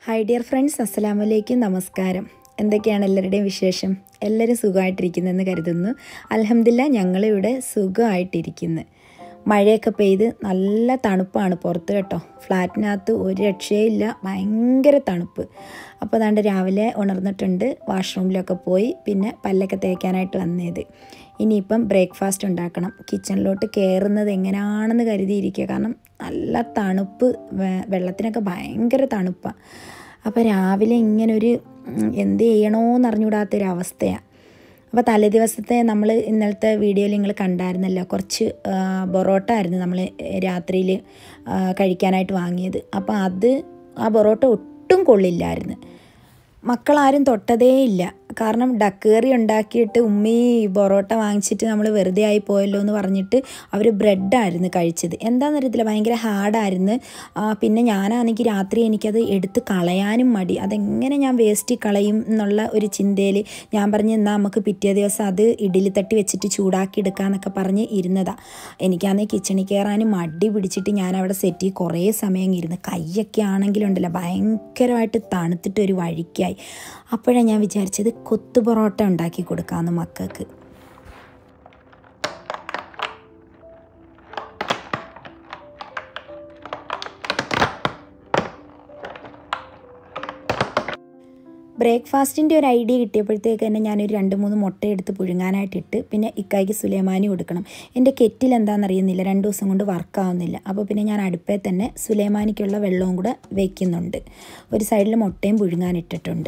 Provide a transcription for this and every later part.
Hi dear friends അസ്സലാമു അലൈക്കും നമസ്കാരം എന്തൊക്കെയാണ് എല്ലാവരുടെയും വിശേഷം എല്ലാവരും സുഖമായിട്ടിരിക്കുന്നെന്ന് കരുതുന്നു അലഹമില്ല ഞങ്ങളിവിടെ സുഖമായിട്ടിരിക്കുന്നു മഴയൊക്കെ പെയ്ത് നല്ല തണുപ്പാണ് പുറത്ത് കേട്ടോ ഫ്ലാറ്റിനകത്ത് ഒരു രക്ഷയില്ല ഭയങ്കര തണുപ്പ് അപ്പോൾ അതാണ്ട് രാവിലെ ഉണർന്നിട്ടുണ്ട് വാഷ്റൂമിലൊക്കെ പോയി പിന്നെ പല്ലൊക്കെ തേക്കാനായിട്ട് വന്നത് ഇനിയിപ്പം ബ്രേക്ക്ഫാസ്റ്റ് ഉണ്ടാക്കണം കിച്ചണിലോട്ട് കയറുന്നത് എങ്ങനെയാണെന്ന് കരുതിയിരിക്കുക കാരണം നല്ല തണുപ്പ് വെ- വെള്ളത്തിനൊക്കെ ഭയങ്കര തണുപ്പാണ് അപ്പോൾ രാവിലെ ഇങ്ങനൊരു ഉം, എന്ത് ചെയ്യണമെന്ന് അറിഞ്ഞുകൂടാത്തൊരു അവസ്ഥയാണ് അപ്പോൾ തലേ ദിവസത്തെ നമ്മൾ ഇന്നലത്തെ വീഡിയോയിൽ നിങ്ങൾ കണ്ടായിരുന്നല്ലോ കുറച്ച് ആ, പൊറോട്ട ആയിരുന്നു നമ്മൾ രാത്രിയിൽ കഴിക്കാനായിട്ട് വാങ്ങിയത് അപ്പോൾ അത് ആ പൊറോട്ട ഒട്ടും കൊള്ളില്ലായിരുന്നു മക്കളാരും തൊട്ടതേ ഇല്ല കാരണം ഡക്ക് കറി ഉണ്ടാക്കിയിട്ട് ഉമ്മി പൊറോട്ട വാങ്ങിച്ചിട്ട് നമ്മൾ വെറുതെ ആയി പോയല്ലോ എന്ന് പറഞ്ഞിട്ട് അവർ ബ്രെഡായിരുന്നു കഴിച്ചത് എന്താണെന്ന് അറിയത്തില്ല ഭയങ്കര ഹാർഡായിരുന്നു പിന്നെ ഞാനാണെങ്കിൽ രാത്രി എനിക്കത് എടുത്ത് കളയാനും മടി അതെങ്ങനെ ഞാൻ വേസ്റ്റ് കളയും എന്നുള്ള ഒരു ചിന്തയിൽ ഞാൻ പറഞ്ഞ് എന്നാൽ നമുക്ക് പിറ്റേ ദിവസം അത് ഇഡലി തട്ടി വെച്ചിട്ട് ചൂടാക്കി എടുക്കാമെന്നൊക്കെ പറഞ്ഞ് ഇരുന്നതാണ് എനിക്കാണെങ്കിൽ കിച്ചണിൽ കയറാനും മടി പിടിച്ചിട്ട് ഞാൻ അവിടെ സെറ്റ് കുറേ സമയം ഇരുന്ന് കൈയൊക്കെ ആണെങ്കിലുണ്ടല്ലോ ഭയങ്കരമായിട്ട് തണുത്തിട്ട് ഒരു വഴിക്കായി അപ്പോഴാണ് ഞാൻ വിചാരിച്ചത് കൊത്തു പൊറോട്ട ഉണ്ടാക്കി കൊടുക്കാമെന്ന് മക്കൾക്ക് ബ്രേക്ക്ഫാസ്റ്റിൻ്റെ ഒരു ഐഡിയ കിട്ടിയപ്പോഴത്തേക്ക് തന്നെ ഞാനൊരു രണ്ട് മൂന്ന് മുട്ട എടുത്ത് പുഴുങ്ങാനായിട്ടിട്ട് പിന്നെ ഇക്കായ്ക്ക് സുലൈമാനി കൊടുക്കണം എൻ്റെ കെറ്റിൽ എന്താണെന്നറിയുന്നില്ല രണ്ട് ദിവസം കൊണ്ട് വർക്കാവുന്നില്ല അപ്പോൾ പിന്നെ ഞാൻ അടുപ്പേ തന്നെ സുലൈമാനിക്കുള്ള വെള്ളവും കൂടെ വയ്ക്കുന്നുണ്ട് ഒരു സൈഡിൽ മുട്ടയും പുഴുങ്ങാനിട്ടിട്ടുണ്ട്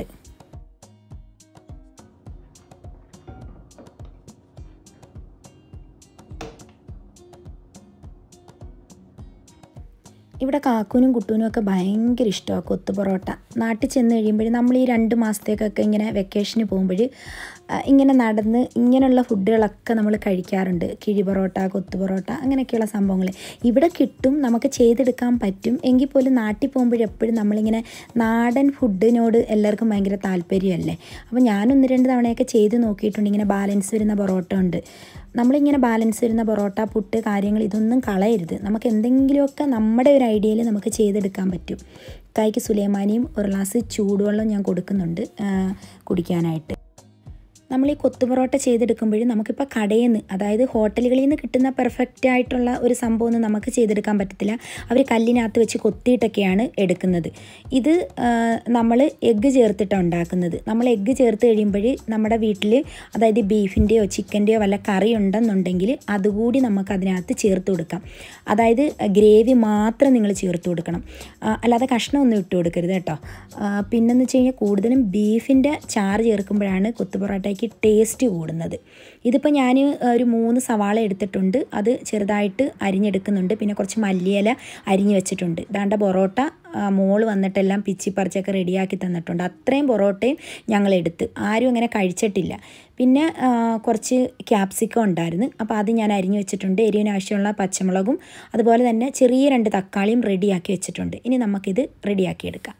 ഇവിടെ കാക്കൂനും കുട്ടൂനും ഒക്കെ ഭയങ്കര ഇഷ്ടമാണ് കൊത്തു പൊറോട്ട നാട്ടിൽ ചെന്ന് കഴിയുമ്പോൾ നമ്മൾ ഈ രണ്ട് മാസത്തേക്കൊക്കെ ഇങ്ങനെ വെക്കേഷന് പോകുമ്പോൾ ഇങ്ങനെ നടന്ന് ഇങ്ങനെയുള്ള ഫുഡുകളൊക്കെ നമ്മൾ കഴിക്കാറുണ്ട് കിഴി പൊറോട്ട കൊത്തു പൊറോട്ട അങ്ങനെയൊക്കെയുള്ള സംഭവങ്ങൾ ഇവിടെ കിട്ടും നമുക്ക് ചെയ്തെടുക്കാൻ പറ്റും എങ്കിൽ പോലും നാട്ടിൽ പോകുമ്പോൾ എപ്പോഴും നമ്മളിങ്ങനെ നാടൻ ഫുഡിനോട് എല്ലാവർക്കും ഭയങ്കര താല്പര്യമല്ലേ അപ്പോൾ ഞാൻ ഒന്ന് രണ്ട് തവണയൊക്കെ ചെയ്ത് നോക്കിയിട്ടുണ്ട് ഇങ്ങനെ ബാലൻസ് വരുന്ന പൊറോട്ട ഉണ്ട് നമ്മളിങ്ങനെ ബാലൻസ് വരുന്ന പൊറോട്ട പുട്ട് കാര്യങ്ങൾ ഇതൊന്നും കളയരുത് നമുക്ക് എന്തെങ്കിലുമൊക്കെ നമ്മുടെ ഒരു ഐഡിയയിൽ നമുക്ക് ചെയ്തെടുക്കാൻ പറ്റും കായ്ക്ക് സുലൈമാനിയും ഒരു ഗ്ലാസ് ചൂടുവെള്ളം ഞാൻ കൊടുക്കുന്നുണ്ട് ആ, കുടിക്കാനായിട്ട് നമ്മൾ ഈ കൊത്തു പൊറോട്ട ചെയ്തെടുക്കുമ്പോൾ നമുക്കിപ്പോൾ കടയിൽ നിന്ന് അതായത് ഹോട്ടലുകളിൽ നിന്ന് കിട്ടുന്ന പെർഫെക്റ്റ് ആയിട്ടുള്ള ഒരു സംഭവമൊന്നും നമുക്ക് ചെയ്തെടുക്കാൻ പറ്റത്തില്ല അവർ കല്ലിനകത്ത് വെച്ച് കൊത്തിയിട്ടൊക്കെയാണ് എടുക്കുന്നത് ഇത് നമ്മൾ എഗ്ഗ് ചേർത്തിട്ടാണ് ഉണ്ടാക്കുന്നത് നമ്മൾ എഗ്ഗ് ചേർത്ത് കഴിയുമ്പോൾ നമ്മുടെ വീട്ടിൽ അതായത് ബീഫിൻ്റെയോ ചിക്കൻ്റെയോ വല്ല കറി ഉണ്ടെന്നുണ്ടെങ്കിൽ അതുകൂടി നമുക്ക് അതിനകത്ത് ചേർത്ത് കൊടുക്കാം അതായത് ഗ്രേവി മാത്രം നിങ്ങൾ ചേർത്ത് കൊടുക്കണം ആ, അല്ലാതെ കഷ്ണമൊന്നും ഇട്ട് കൊടുക്കരുത് കേട്ടോ ആ, പിന്നെന്ന് വെച്ച് കഴിഞ്ഞാൽ കൂടുതലും ബീഫിൻ്റെ ചാറ് ചേർക്കുമ്പോഴാണ് കൊത്തു പൊറോട്ടയ്ക്ക് ടേസ്റ്റ് കൂടുന്നത് ഇതിപ്പോൾ ഞാൻ ഒരു മൂന്ന് സവാള എടുത്തിട്ടുണ്ട് അത് ചെറുതായിട്ട് അരിഞ്ഞെടുക്കുന്നുണ്ട് പിന്നെ കുറച്ച് മല്ലിയില അരിഞ്ഞ് വെച്ചിട്ടുണ്ട് ദാണ്ട പൊറോട്ട ആ, മോള് വന്നിട്ടെല്ലാം പിച്ചി പറിച്ചൊക്കെ റെഡിയാക്കി തന്നിട്ടുണ്ട് അത്രയും പൊറോട്ടയും ഞങ്ങൾ എടുത്ത് ആരും അങ്ങനെ കഴിച്ചിട്ടില്ല പിന്നെ ആ, കുറച്ച് ക്യാപ്സിക്കം ഉണ്ടായിരുന്നു അപ്പോൾ അത് ഞാൻ അരിഞ്ഞു വെച്ചിട്ടുണ്ട് എരിവിന് ആവശ്യമുള്ള പച്ചമുളകും അതുപോലെ തന്നെ ചെറിയ രണ്ട് തക്കാളിയും റെഡിയാക്കി വെച്ചിട്ടുണ്ട് ഇനി നമുക്കിത് റെഡിയാക്കി എടുക്കാം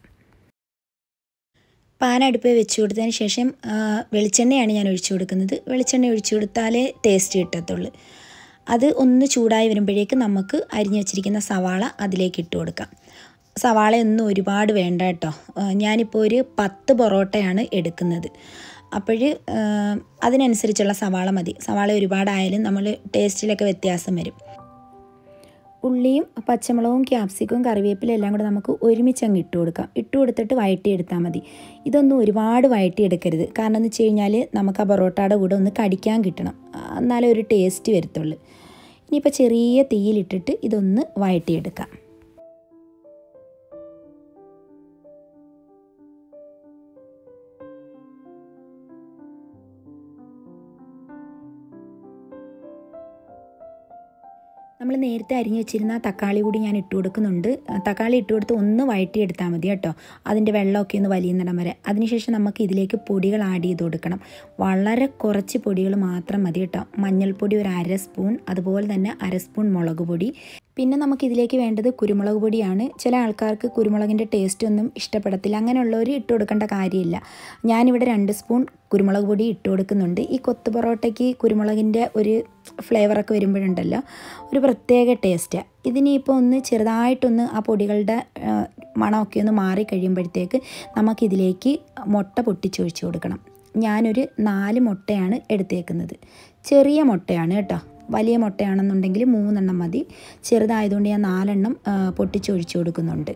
പാൻ അടുപ്പിൽ വെച്ച് കൊടുത്തതിന് ശേഷം ആ, വെളിച്ചെണ്ണയാണ് ഞാൻ ഒഴിച്ചു കൊടുക്കുന്നത് വെളിച്ചെണ്ണ ഒഴിച്ചു കൊടുത്താലേ ടേസ്റ്റ് കിട്ടത്തുള്ളൂ അത് ഒന്ന് ചൂടായി വരുമ്പോഴേക്ക് നമുക്ക് അരിഞ്ഞു വെച്ചിരിക്കുന്ന സവാള അതിലേക്ക് ഇട്ട് കൊടുക്കാം സവാളയൊന്നും ഒരുപാട് വേണ്ട കേട്ടോ ആ, ഞാനിപ്പോൾ ഒരു പത്ത് പൊറോട്ടയാണ് എടുക്കുന്നത് അപ്പോൾ അതിനനുസരിച്ചുള്ള സവാള മതി സവാള ഒരുപാടായാലും നമ്മൾ ടേസ്റ്റിലൊക്കെ വ്യത്യാസം വരും ഉള്ളിയും പച്ചമുളകും ക്യാപ്സിക്കവും കറിവേപ്പിലും എല്ലാം കൂടെ നമുക്ക് ഒരുമിച്ച് അങ്ങ് ഇട്ട് കൊടുക്കാം ഇട്ട് കൊടുത്തിട്ട് വഴറ്റിയെടുത്താൽ മതി ഇതൊന്നും ഒരുപാട് വഴറ്റിയെടുക്കരുത് കാരണം എന്ന് വെച്ച് കഴിഞ്ഞാൽ നമുക്ക് ആ പൊറോട്ടയുടെ കൂടെ ഒന്ന് കടിക്കാൻ കിട്ടണം ആ, എന്നാലേ ഒരു ടേസ്റ്റ് വരത്തുള്ളൂ ഇനിയിപ്പോൾ ചെറിയ തീയിലിട്ടിട്ട് ഇതൊന്ന് വഴറ്റിയെടുക്കാം നമ്മൾ നേരത്തെ അരിഞ്ഞു വെച്ചിരുന്ന ആ തക്കാളി കൂടി ഞാൻ ഇട്ട് കൊടുക്കുന്നുണ്ട് ആ, തക്കാളി ഇട്ട് കൊടുത്ത് ഒന്ന് വഴറ്റിയെടുത്താൽ മതി കേട്ടോ അതിൻ്റെ വെള്ളമൊക്കെ ഒന്ന് വലിയുന്നിടം വരെ അതിനുശേഷം നമുക്ക് ഇതിലേക്ക് പൊടികൾ ആഡ് ചെയ്ത് കൊടുക്കണം വളരെ കുറച്ച് പൊടികൾ മാത്രം മതി കേട്ടോ മഞ്ഞൾപ്പൊടി ഒരു അര സ്പൂൺ അതുപോലെ തന്നെ അര സ്പൂൺ മുളക് പൊടി പിന്നെ നമുക്ക് ഇതിലേക്ക് വേണ്ടത് കുരുമുളക് പൊടിയാണ് ചില ആൾക്കാർക്ക് കുരുമുളകിൻ്റെ ടേസ്റ്റ് ഒന്നും ഇഷ്ടപ്പെടത്തില്ല അങ്ങനെയുള്ളവർ ഇട്ട് കൊടുക്കേണ്ട കാര്യമില്ല ഞാനിവിടെ രണ്ട് സ്പൂൺ കുരുമുളക് പൊടി ഇട്ട് കൊടുക്കുന്നുണ്ട് ഈ കൊത്തു പൊറോട്ടയ്ക്ക് കുരുമുളകിൻ്റെ ഒരു ഫ്ലേവറൊക്കെ വരുമ്പോഴുണ്ടല്ലോ ഒരു പ്രത്യേക ടേസ്റ്റാണ് ഇതിനിപ്പോൾ ഒന്ന് ചെറുതായിട്ടൊന്ന് ആ പൊടികളുടെ ആ, മണമൊക്കെ ഒന്ന് മാറി കഴിയുമ്പോഴത്തേക്ക് നമുക്കിതിലേക്ക് മുട്ട പൊട്ടിച്ചൊഴിച്ച് കൊടുക്കണം ഞാനൊരു നാല് മുട്ടയാണ് എടുത്തേക്കുന്നത് ചെറിയ മുട്ടയാണ് കേട്ടോ വലിയ മുട്ടയാണെന്നുണ്ടെങ്കിൽ മൂന്നെണ്ണം മതി ചെറുതായതുകൊണ്ട് ഞാൻ നാലെണ്ണം ആ, പൊട്ടിച്ചൊഴിച്ച് കൊടുക്കുന്നുണ്ട്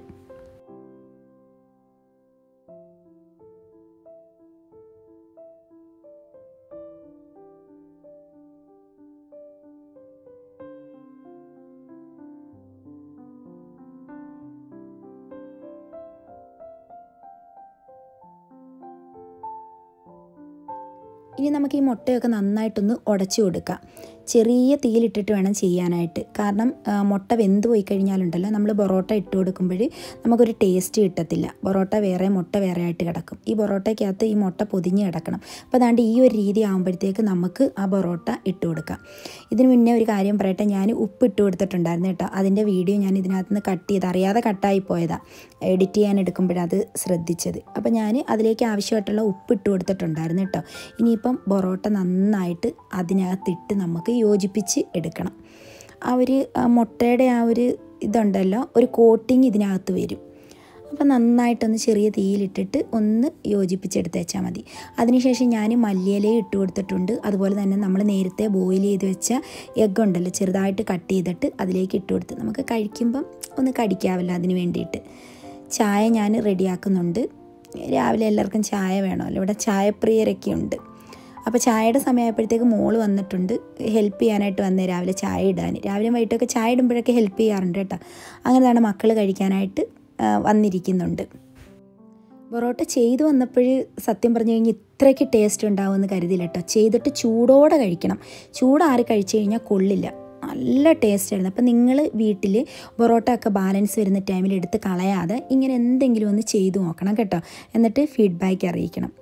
ഇനി നമുക്ക് ഈ മുട്ടയൊക്കെ നന്നായിട്ടൊന്ന് ഉടച്ചു കൊടുക്കാം ചെറിയ തീയിലിട്ടിട്ട് വേണം ചെയ്യാനായിട്ട് കാരണം ആ, മുട്ട വെന്ത് പോയി കഴിഞ്ഞാലുണ്ടല്ലോ നമ്മൾ പൊറോട്ട ഇട്ട് കൊടുക്കുമ്പോൾ നമുക്കൊരു ടേസ്റ്റ് കിട്ടത്തില്ല പൊറോട്ട വേറെ മുട്ട വേറെ ആയിട്ട് കിടക്കും ഈ പൊറോട്ടയ്ക്കകത്ത് ഈ മുട്ട പൊതിഞ്ഞ് കിടക്കണം അപ്പോൾ അതാണ്ട് ഈ ഒരു രീതി ആകുമ്പോഴത്തേക്ക് നമുക്ക് ആ പൊറോട്ട ഇട്ട് കൊടുക്കാം ഇതിന് മുന്നേ ഒരു കാര്യം പറയട്ടെ ഞാൻ ഉപ്പ് ഇട്ട് കൊടുത്തിട്ടുണ്ടായിരുന്നു കേട്ടോ അതിൻ്റെ വീഡിയോ ഞാൻ ഇതിനകത്ത് നിന്ന് കട്ട് ചെയ്ത് അറിയാതെ കട്ടായി പോയതാണ് എഡിറ്റ് ചെയ്യാൻ എടുക്കുമ്പോഴത് ശ്രദ്ധിച്ചത് അപ്പോൾ ഞാൻ അതിലേക്ക് ആവശ്യമായിട്ടുള്ള ഉപ്പ് ഇട്ട് കൊടുത്തിട്ടുണ്ടായിരുന്നു കേട്ടോ ഇനിയിപ്പം പൊറോട്ട നന്നായിട്ട് അതിനകത്തിട്ട് നമുക്ക് യോജിപ്പിച്ച് എടുക്കണം ആ ഒരു ആ മുട്ടയുടെ ആ ഒരു ഇതുണ്ടല്ലോ ഒരു കോട്ടിങ് ഇതിനകത്ത് വരും അപ്പോൾ നന്നായിട്ടൊന്ന് ചെറിയ തീയിലിട്ടിട്ട് ഒന്ന് യോജിപ്പിച്ചെടുത്ത് വെച്ചാൽ മതി അതിനുശേഷം ഞാൻ മല്ലിയിലയും ഇട്ട് കൊടുത്തിട്ടുണ്ട് അതുപോലെ തന്നെ നമ്മൾ നേരത്തെ ബോയിൽ ചെയ്ത് വെച്ച എഗ്ഗ് ഉണ്ടല്ലോ ചെറുതായിട്ട് കട്ട് ചെയ്തിട്ട് അതിലേക്ക് ഇട്ട് കൊടുത്ത് നമുക്ക് കഴിക്കുമ്പം ഒന്ന് കടിക്കാമല്ലോ അതിന് വേണ്ടിയിട്ട് ചായ ഞാൻ റെഡിയാക്കുന്നുണ്ട് രാവിലെ എല്ലാവർക്കും ചായ വേണമല്ലോ ഇവിടെ ചായപ്രിയരൊക്കെ ഉണ്ട് അപ്പോൾ ചായയുടെ സമയമായപ്പോഴത്തേക്ക് മോള് വന്നിട്ടുണ്ട് ഹെൽപ്പ് ചെയ്യാനായിട്ട് വന്നേ രാവിലെ ചായ ഇടാൻ രാവിലെ വൈകിട്ടൊക്കെ ചായ ഇടുമ്പോഴൊക്കെ ഹെൽപ്പ് ചെയ്യാറുണ്ട് കേട്ടോ അങ്ങനെയാണ് മക്കൾ കഴിക്കാനായിട്ട് ആ, വന്നിരിക്കുന്നുണ്ട് പൊറോട്ട ചെയ്തു വന്നപ്പോൾ സത്യം പറഞ്ഞു കഴിഞ്ഞാൽ ഇത്രയ്ക്ക് ടേസ്റ്റ് ഉണ്ടാവുമെന്ന് കരുതിയില്ല കേട്ടോ ചെയ്തിട്ട് ചൂടോടെ കഴിക്കണം ചൂടാറി കഴിച്ചു കഴിഞ്ഞാൽ കൊള്ളില്ല നല്ല ടേസ്റ്റ് ആയിരുന്നു അപ്പം നിങ്ങൾ വീട്ടിൽ പൊറോട്ട ഒക്കെ ബാലൻസ് വരുന്ന ടൈമിൽ എടുത്ത് കളയാതെ ഇങ്ങനെ എന്തെങ്കിലും ഒന്ന് ചെയ്തു നോക്കണം കേട്ടോ എന്നിട്ട് ഫീഡ്ബാക്ക് അറിയിക്കണം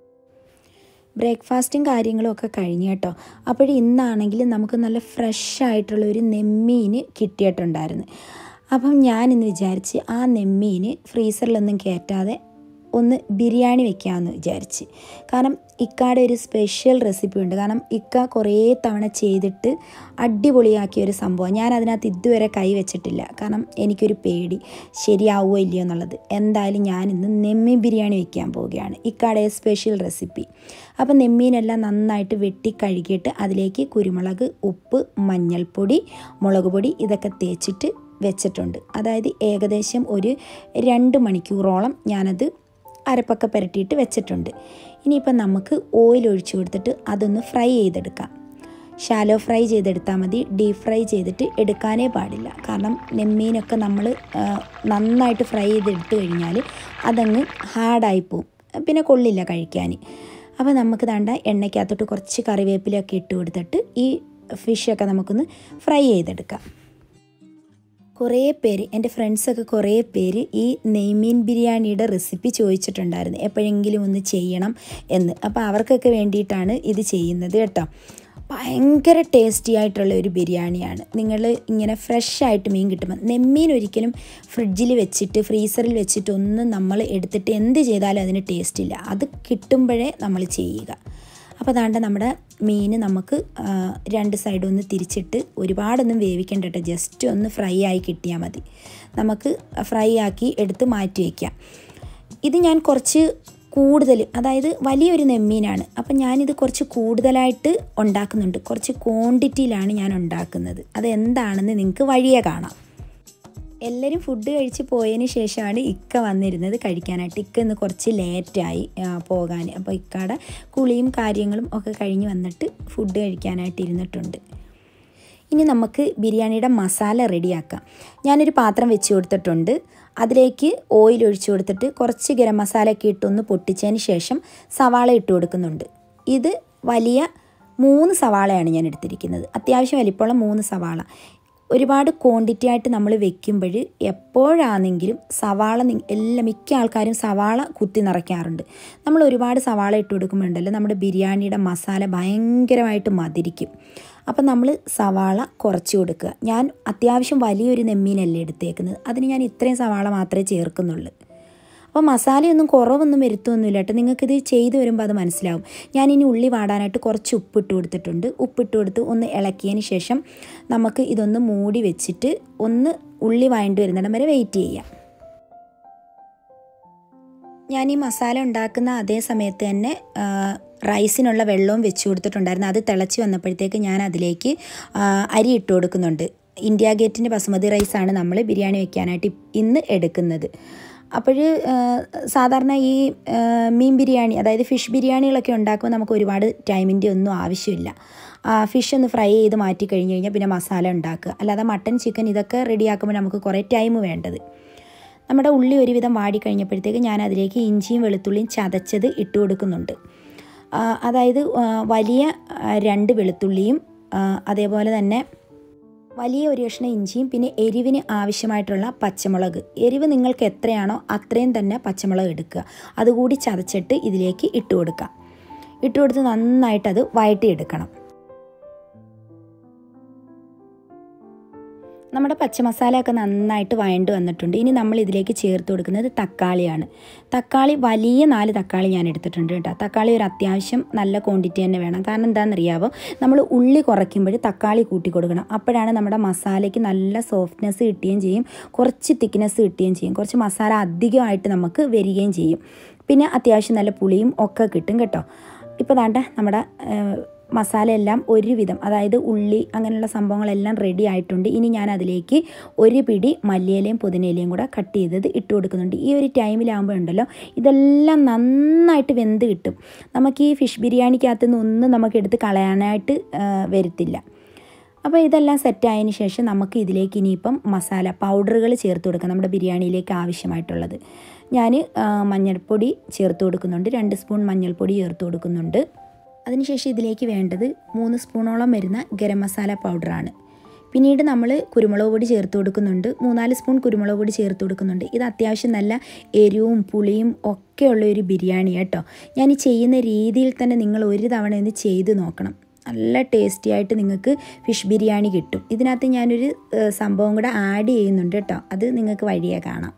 ബ്രേക്ക്ഫാസ്റ്റും കാര്യങ്ങളും ഒക്കെ കഴിഞ്ഞ് കേട്ടോ അപ്പോൾ ഇന്നാണെങ്കിൽ നമുക്ക് നല്ല ഫ്രഷ് ആയിട്ടുള്ള ഒരു നെമ്മീൻ കിട്ടിയിട്ടുണ്ടായിരുന്നു അപ്പം ഞാൻ ഇന്ന് വിചാരിച്ച് ആ നെമ്മീൻ ഫ്രീസറിലൊന്നും കയറ്റാതെ ഒന്ന് ബിരിയാണി വെക്കാമെന്ന് വിചാരിച്ച് കാരണം ഇക്കയുടെ ഒരു സ്പെഷ്യൽ റെസിപ്പി ഉണ്ട് കാരണം ഇക്ക കുറേ തവണ ചെയ്തിട്ട് അടിപൊളിയാക്കിയ ഒരു സംഭവം ഞാൻ അതിനകത്ത് ഇതുവരെ കൈ വെച്ചിട്ടില്ല കാരണം എനിക്കൊരു പേടി ശരിയാവുമോ ഇല്ലയോ എന്നുള്ളത് എന്തായാലും ഞാൻ ഇന്ന് നെമ്മീൻ ബിരിയാണി വെക്കാൻ പോവുകയാണ് ഇക്കയുടെ സ്പെഷ്യൽ റെസിപ്പി അപ്പം നെമ്മീനെല്ലാം നന്നായിട്ട് വെട്ടി കഴുകിയിട്ട് അതിലേക്ക് കുരുമുളക് ഉപ്പ് മഞ്ഞൾപ്പൊടി മുളക് പൊടി ഇതൊക്കെ തേച്ചിട്ട് വെച്ചിട്ടുണ്ട് അതായത് ഏകദേശം ഒരു രണ്ട് മണിക്കൂറോളം ഞാനത് അരപ്പൊക്കെ പുരട്ടിയിട്ട് വെച്ചിട്ടുണ്ട് ഇനിയിപ്പം നമുക്ക് ഓയിൽ ഒഴിച്ചു കൊടുത്തിട്ട് അതൊന്ന് ഫ്രൈ ചെയ്തെടുക്കാം ഷാലോ ഫ്രൈ ചെയ്തെടുത്താൽ മതി ഡീപ് ഫ്രൈ ചെയ്തിട്ട് എടുക്കാനേ പാടില്ല കാരണം നെമ്മീനൊക്കെ നമ്മൾ നന്നായിട്ട് ഫ്രൈ ചെയ്തെടുത്തു കഴിഞ്ഞാൽ അതങ്ങ് ഹാർഡായി പോവും പിന്നെ കൊള്ളില്ല കഴിക്കാൻ അപ്പോൾ നമുക്ക് ദാണ്ട എണ്ണയ്ക്കകത്തോട്ട് കുറച്ച് കറിവേപ്പിലൊക്കെ ഇട്ട് കൊടുത്തിട്ട് ഈ ഫിഷൊക്കെ നമുക്കൊന്ന് ഫ്രൈ ചെയ്തെടുക്കാം കുറേ പേര് എൻ്റെ ഫ്രണ്ട്സൊക്കെ കുറേ പേര് ഈ നെയ്മീൻ ബിരിയാണിയുടെ റെസിപ്പി ചോദിച്ചിട്ടുണ്ടായിരുന്നു എപ്പോഴെങ്കിലും ഒന്ന് ചെയ്യണം എന്ന് അപ്പോൾ അവർക്കൊക്കെ വേണ്ടിയിട്ടാണ് ഇത് ചെയ്യുന്നത് കേട്ടോ ഭയങ്കര ടേസ്റ്റി ആയിട്ടുള്ള ഒരു ബിരിയാണിയാണ് നിങ്ങൾ ഇങ്ങനെ ഫ്രഷ് ആയിട്ട് മീൻ കിട്ടുമ്പോൾ നെമ്മീൻ ഒരിക്കലും ഫ്രിഡ്ജിൽ വെച്ചിട്ട് ഫ്രീസറിൽ വെച്ചിട്ട് ഒന്നും നമ്മൾ എടുത്തിട്ട് എന്ത് ചെയ്താലും അതിന് ടേസ്റ്റ് ഇല്ല അത് കിട്ടുമ്പോഴേ നമ്മൾ ചെയ്യുക അപ്പോൾ അതാണ്ട് നമ്മുടെ മീൻ നമുക്ക് ആ, രണ്ട് സൈഡും ഒന്ന് തിരിച്ചിട്ട് ഒരുപാടൊന്നും വേവിക്കണ്ട കേട്ടോ ജസ്റ്റ് ഒന്ന് ഫ്രൈ ആയി കിട്ടിയാൽ മതി നമുക്ക് ഫ്രൈ ആക്കി എടുത്ത് മാറ്റി വയ്ക്കാം ഇത് ഞാൻ കുറച്ച് കൂടുതൽ അതായത് വലിയൊരു നെമ്മീനാണ് അപ്പം ഞാനിത് കുറച്ച് കൂടുതലായിട്ട് ഉണ്ടാക്കുന്നുണ്ട് കുറച്ച് ക്വാണ്ടിറ്റിയിലാണ് ഞാൻ ഉണ്ടാക്കുന്നത് അത് എന്താണെന്ന് നിങ്ങൾക്ക് വഴിയെ കാണാം എല്ലാവരും ഫുഡ് കഴിച്ച് പോയതിന് ശേഷമാണ് ഇക്ക വന്നിരുന്നത് കഴിക്കാനായിട്ട് ഇക്ക ഇന്ന് കുറച്ച് ലേറ്റായി പോകാൻ അപ്പോൾ ഇക്കയുടെ കുളിയും കാര്യങ്ങളും ഒക്കെ കഴിഞ്ഞ് വന്നിട്ട് ഫുഡ് കഴിക്കാനായിട്ട് ഇരുന്നിട്ടുണ്ട് ഇനി നമുക്ക് ബിരിയാണിയുടെ മസാല റെഡിയാക്കാം ഞാനൊരു പാത്രം വെച്ച് കൊടുത്തിട്ടുണ്ട് അതിലേക്ക് ഓയിൽ ഒഴിച്ചു കൊടുത്തിട്ട് കുറച്ച് ഗരം മസാലയൊക്കെ ഇട്ടൊന്ന് പൊട്ടിച്ചതിന് ശേഷം സവാള ഇട്ട് കൊടുക്കുന്നുണ്ട് ഇത് വലിയ മൂന്ന് സവാളയാണ് ഞാൻ എടുത്തിരിക്കുന്നത് അത്യാവശ്യം വലിപ്പമുള്ള മൂന്ന് സവാള ഒരുപാട് ക്വാണ്ടിറ്റി ആയിട്ട് നമ്മൾ വെക്കുമ്പോൾ എപ്പോഴാണെങ്കിലും സവാള നി- എല്ലാ മിക്ക ആൾക്കാരും സവാള കുത്തി നിറയ്ക്കാറുണ്ട് നമ്മൾ ഒരുപാട് സവാള ഇട്ട് കൊടുക്കുമ്പോഴുണ്ടല്ലോ നമ്മുടെ ബിരിയാണിയുടെ മസാല ഭയങ്കരമായിട്ട് മതിരിക്കും അപ്പം നമ്മൾ സവാള കുറച്ച് കൊടുക്കുക ഞാൻ അത്യാവശ്യം വലിയൊരു നെമ്മീനല്ലേ എടുത്തേക്കുന്നത് അതിന് ഞാൻ ഇത്രയും സവാള മാത്രമേ ചേർക്കുന്നുള്ളൂ അപ്പോൾ മസാലയൊന്നും കുറവൊന്നും വരുത്തൊന്നുമില്ല കേട്ടോ നിങ്ങൾക്കിത് ചെയ്ത് വരുമ്പോൾ അത് മനസ്സിലാവും ഞാനിനി ഉള്ളി വാടാനായിട്ട് കുറച്ച് ഉപ്പിട്ട് കൊടുത്തിട്ടുണ്ട് ഉപ്പിട്ട് കൊടുത്ത് ഒന്ന് ഇളക്കിയതിന് ശേഷം നമുക്ക് ഇതൊന്ന് മൂടി വെച്ചിട്ട് ഒന്ന് ഉള്ളി വഴണ്ടി വരുന്നിടം വരെ വെയിറ്റ് ചെയ്യാം ഞാൻ ഈ മസാല ഉണ്ടാക്കുന്ന അതേ സമയത്ത് തന്നെ റൈസിനുള്ള വെള്ളവും വെച്ച് കൊടുത്തിട്ടുണ്ടായിരുന്നു അത് തിളച്ച് വന്നപ്പോഴത്തേക്ക് ഞാൻ അതിലേക്ക് അരി ഇട്ട് കൊടുക്കുന്നുണ്ട് ഇന്ത്യ ഗേറ്റിൻ്റെ ബസുമതി റൈസാണ് നമ്മൾ ബിരിയാണി വെക്കാനായിട്ട് ഇന്ന് എടുക്കുന്നത് അപ്പോൾ സാധാരണ ഈ മീൻ ബിരിയാണി അതായത് ഫിഷ് ബിരിയാണികളൊക്കെ ഉണ്ടാക്കുമ്പോൾ നമുക്ക് ഒരുപാട് ടൈമിൻ്റെ ഒന്നും ആവശ്യമില്ല ഫിഷ് ഒന്ന് ഫ്രൈ ചെയ്ത് മാറ്റി കഴിഞ്ഞ് കഴിഞ്ഞാൽ പിന്നെ മസാല ഉണ്ടാക്കുക അല്ലാതെ മട്ടൻ ചിക്കൻ ഇതൊക്കെ റെഡിയാക്കുമ്പോൾ നമുക്ക് കുറേ ടൈം വേണ്ടത് നമ്മുടെ ഉള്ളി ഒരുവിധം വാടിക്കഴിഞ്ഞപ്പോഴത്തേക്ക് ഞാൻ അതിലേക്ക് ഇഞ്ചിയും വെളുത്തുള്ളിയും ചതച്ചത് ഇട്ട് കൊടുക്കുന്നുണ്ട് അതായത് വലിയ രണ്ട് വെളുത്തുള്ളിയും അതേപോലെ തന്നെ വലിയ ഒരു കഷ്ണം ഇഞ്ചിയും പിന്നെ എരിവിന് ആവശ്യമായിട്ടുള്ള പച്ചമുളക് എരിവ് നിങ്ങൾക്ക് എത്രയാണോ അത്രയും തന്നെ പച്ചമുളക് എടുക്കുക അതുകൂടി ചതച്ചിട്ട് ഇതിലേക്ക് ഇട്ട് കൊടുക്കുക ഇട്ട് കൊടുത്ത് നന്നായിട്ടത് വഴറ്റിയെടുക്കണം നമ്മുടെ പച്ചമസാലയൊക്കെ നന്നായിട്ട് വഴണ്ട് വന്നിട്ടുണ്ട് ഇനി നമ്മൾ ഇതിലേക്ക് ചേർത്ത് കൊടുക്കുന്നത് തക്കാളിയാണ് തക്കാളി വലിയ നാല് തക്കാളി ഞാൻ എടുത്തിട്ടുണ്ട് കേട്ടോ തക്കാളി ഒരു അത്യാവശ്യം നല്ല ക്വാണ്ടിറ്റി തന്നെ വേണം കാരണം എന്താണെന്നറിയാവോ നമ്മൾ ഉള്ളി കുറയ്ക്കുമ്പോൾ തക്കാളി കൂട്ടി കൊടുക്കണം അപ്പോഴാണ് നമ്മുടെ മസാലയ്ക്ക് നല്ല സോഫ്റ്റ്നെസ് കിട്ടുകയും ചെയ്യും കുറച്ച് തിക്നെസ് കിട്ടുകയും ചെയ്യും കുറച്ച് മസാല അധികമായിട്ട് നമുക്ക് വരികയും ചെയ്യും പിന്നെ അത്യാവശ്യം നല്ല പുളിയും ഒക്കെ കിട്ടും കേട്ടോ ഇപ്പോൾ ദാണ്ട നമ്മുടെ മസാലയെല്ലാം ഒരുവിധം അതായത് ഉള്ളി അങ്ങനെയുള്ള സംഭവങ്ങളെല്ലാം റെഡി ആയിട്ടുണ്ട് ഇനി ഞാൻ അതിലേക്ക് ഒരു പിടി മല്ലിയിലയും പുതിനയിലയും കൂടെ കട്ട് ചെയ്തത് ഇട്ട് കൊടുക്കുന്നുണ്ട് ഈ ഒരു ടൈമിലാകുമ്പോൾ ഉണ്ടല്ലോ ഇതെല്ലാം നന്നായിട്ട് വെന്ത് കിട്ടും നമുക്ക് ഈ ഫിഷ് ബിരിയാണിക്കകത്തു നിന്ന് ഒന്നും നമുക്ക് എടുത്ത് കളയാനായിട്ട് വരത്തില്ല അപ്പോൾ ഇതെല്ലാം സെറ്റായതിന് ശേഷം നമുക്ക് ഇതിലേക്ക് ഇനിയിപ്പം മസാല പൗഡറുകൾ ചേർത്ത് കൊടുക്കാം നമ്മുടെ ബിരിയാണിയിലേക്ക് ആവശ്യമായിട്ടുള്ളത് ഞാൻ മഞ്ഞൾപ്പൊടി ചേർത്ത് കൊടുക്കുന്നുണ്ട് രണ്ട് സ്പൂൺ മഞ്ഞൾപ്പൊടി ചേർത്ത് കൊടുക്കുന്നുണ്ട് അതിനുശേഷം ഇതിലേക്ക് വേണ്ടത് മൂന്ന് സ്പൂണോളം വരുന്ന ഗരം മസാല പൗഡറാണ് പിന്നീട് നമ്മൾ കുരുമുളക് പൊടി ചേർത്ത് കൊടുക്കുന്നുണ്ട് മൂന്നാല് സ്പൂൺ കുരുമുളക് പൊടി ചേർത്ത് കൊടുക്കുന്നുണ്ട് ഇത് അത്യാവശ്യം നല്ല എരിവും പുളിയും ഒക്കെയുള്ള ഒരു ബിരിയാണി കേട്ടോ ഞാൻ ഈ ചെയ്യുന്ന രീതിയിൽ തന്നെ നിങ്ങൾ ഒരു തവണ ഒന്ന് ചെയ്ത് നോക്കണം നല്ല ടേസ്റ്റി ആയിട്ട് നിങ്ങൾക്ക് ഫിഷ് ബിരിയാണി കിട്ടും ഇതിനകത്ത് ഞാനൊരു സംഭവം കൂടെ ആഡ് ചെയ്യുന്നുണ്ട് കേട്ടോ അത് നിങ്ങൾക്ക് വഴിയെ കാണാം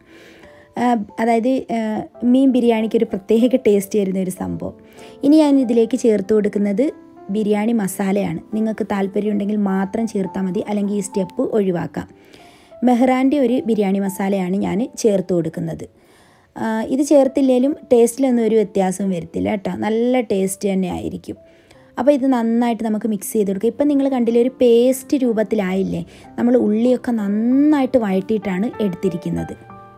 അതായത് മീൻ ബിരിയാണിക്ക് ഒരു പ്രത്യേക ടേസ്റ്റ് വരുന്ന ഒരു സംഭവം ഇനി ഞാൻ ഇതിലേക്ക് ചേർത്ത് കൊടുക്കുന്നത് ബിരിയാണി മസാലയാണ് നിങ്ങൾക്ക് താല്പര്യമുണ്ടെങ്കിൽ മാത്രം ചേർത്താൽ മതി അല്ലെങ്കിൽ ഈ സ്റ്റെപ്പ് ഒഴിവാക്കാം മെഹ്റാൻ്റെ ഒരു ബിരിയാണി മസാലയാണ് ഞാൻ ചേർത്ത് കൊടുക്കുന്നത് ഇത് ചേർത്തില്ലെങ്കിലും ടേസ്റ്റിലൊന്നും ഒരു വ്യത്യാസവും വരത്തില്ല കേട്ടോ നല്ല ടേസ്റ്റ് തന്നെ ആയിരിക്കും അപ്പോൾ ഇത് നന്നായിട്ട് നമുക്ക് മിക്സ് ചെയ്ത് കൊടുക്കുക ഇപ്പം നിങ്ങൾ കണ്ടില്ലേ ഒരു പേസ്റ്റ് രൂപത്തിലായില്ലേ നമ്മൾ ഉള്ളിയൊക്കെ നന്നായിട്ട് വഴറ്റിയിട്ടാണ് എടുത്തിരിക്കുന്നത്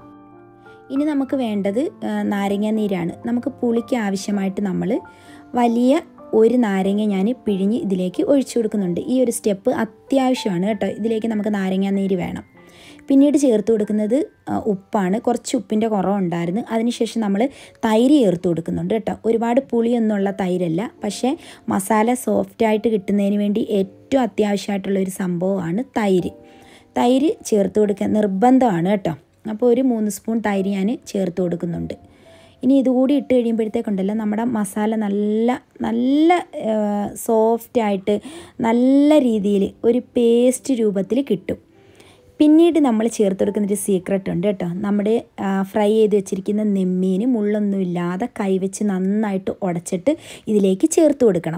ഇനി നമുക്ക് വേണ്ടത് നാരങ്ങ നീരാണ് നമുക്ക് പുളിക്ക് ആവശ്യമായിട്ട് നമ്മൾ വലിയ ഒരു നാരങ്ങ ഞാൻ പിഴിഞ്ഞ് ഇതിലേക്ക് ഒഴിച്ചു കൊടുക്കുന്നുണ്ട് ഈ ഒരു സ്റ്റെപ്പ് അത്യാവശ്യമാണ് കേട്ടോ ഇതിലേക്ക് നമുക്ക് നാരങ്ങ നീര് വേണം പിന്നീട് ചേർത്ത് കൊടുക്കുന്നത് ഉപ്പാണ് കുറച്ച് ഉപ്പിൻ്റെ കുറവുണ്ടായിരുന്നു അതിനുശേഷം നമ്മൾ തൈര് ചേർത്ത് കൊടുക്കുന്നുണ്ട് കേട്ടോ ഒരുപാട് പുളിയൊന്നുള്ള തൈരല്ല പക്ഷേ മസാല സോഫ്റ്റായിട്ട് കിട്ടുന്നതിന് വേണ്ടി ഏറ്റവും അത്യാവശ്യമായിട്ടുള്ള ഒരു സംഭവമാണ് തൈര് തൈര് ചേർത്ത് കൊടുക്കുക നിർബന്ധമാണ് കേട്ടോ അപ്പോൾ ഒരു മൂന്ന് സ്പൂൺ തൈര് ഞാൻ ചേർത്ത് കൊടുക്കുന്നുണ്ട് ഇനി ഇതുകൂടി ഇട്ട് കഴിയുമ്പോഴത്തേക്കുണ്ടല്ലോ നമ്മുടെ മസാല നല്ല നല്ല സോഫ്റ്റായിട്ട് നല്ല രീതിയിൽ ഒരു പേസ്റ്റ് രൂപത്തിൽ കിട്ടും പിന്നീട് നമ്മൾ ചേർത്ത് കൊടുക്കുന്നൊരു സീക്രട്ട് ഉണ്ട് കേട്ടോ നമ്മുടെ ഫ്രൈ ചെയ്ത് വെച്ചിരിക്കുന്ന നെമ്മീന് മുള്ളൊന്നും ഇല്ലാതെ കൈവച്ച് നന്നായിട്ട് ഉടച്ചിട്ട് ഇതിലേക്ക് ചേർത്ത് കൊടുക്കണം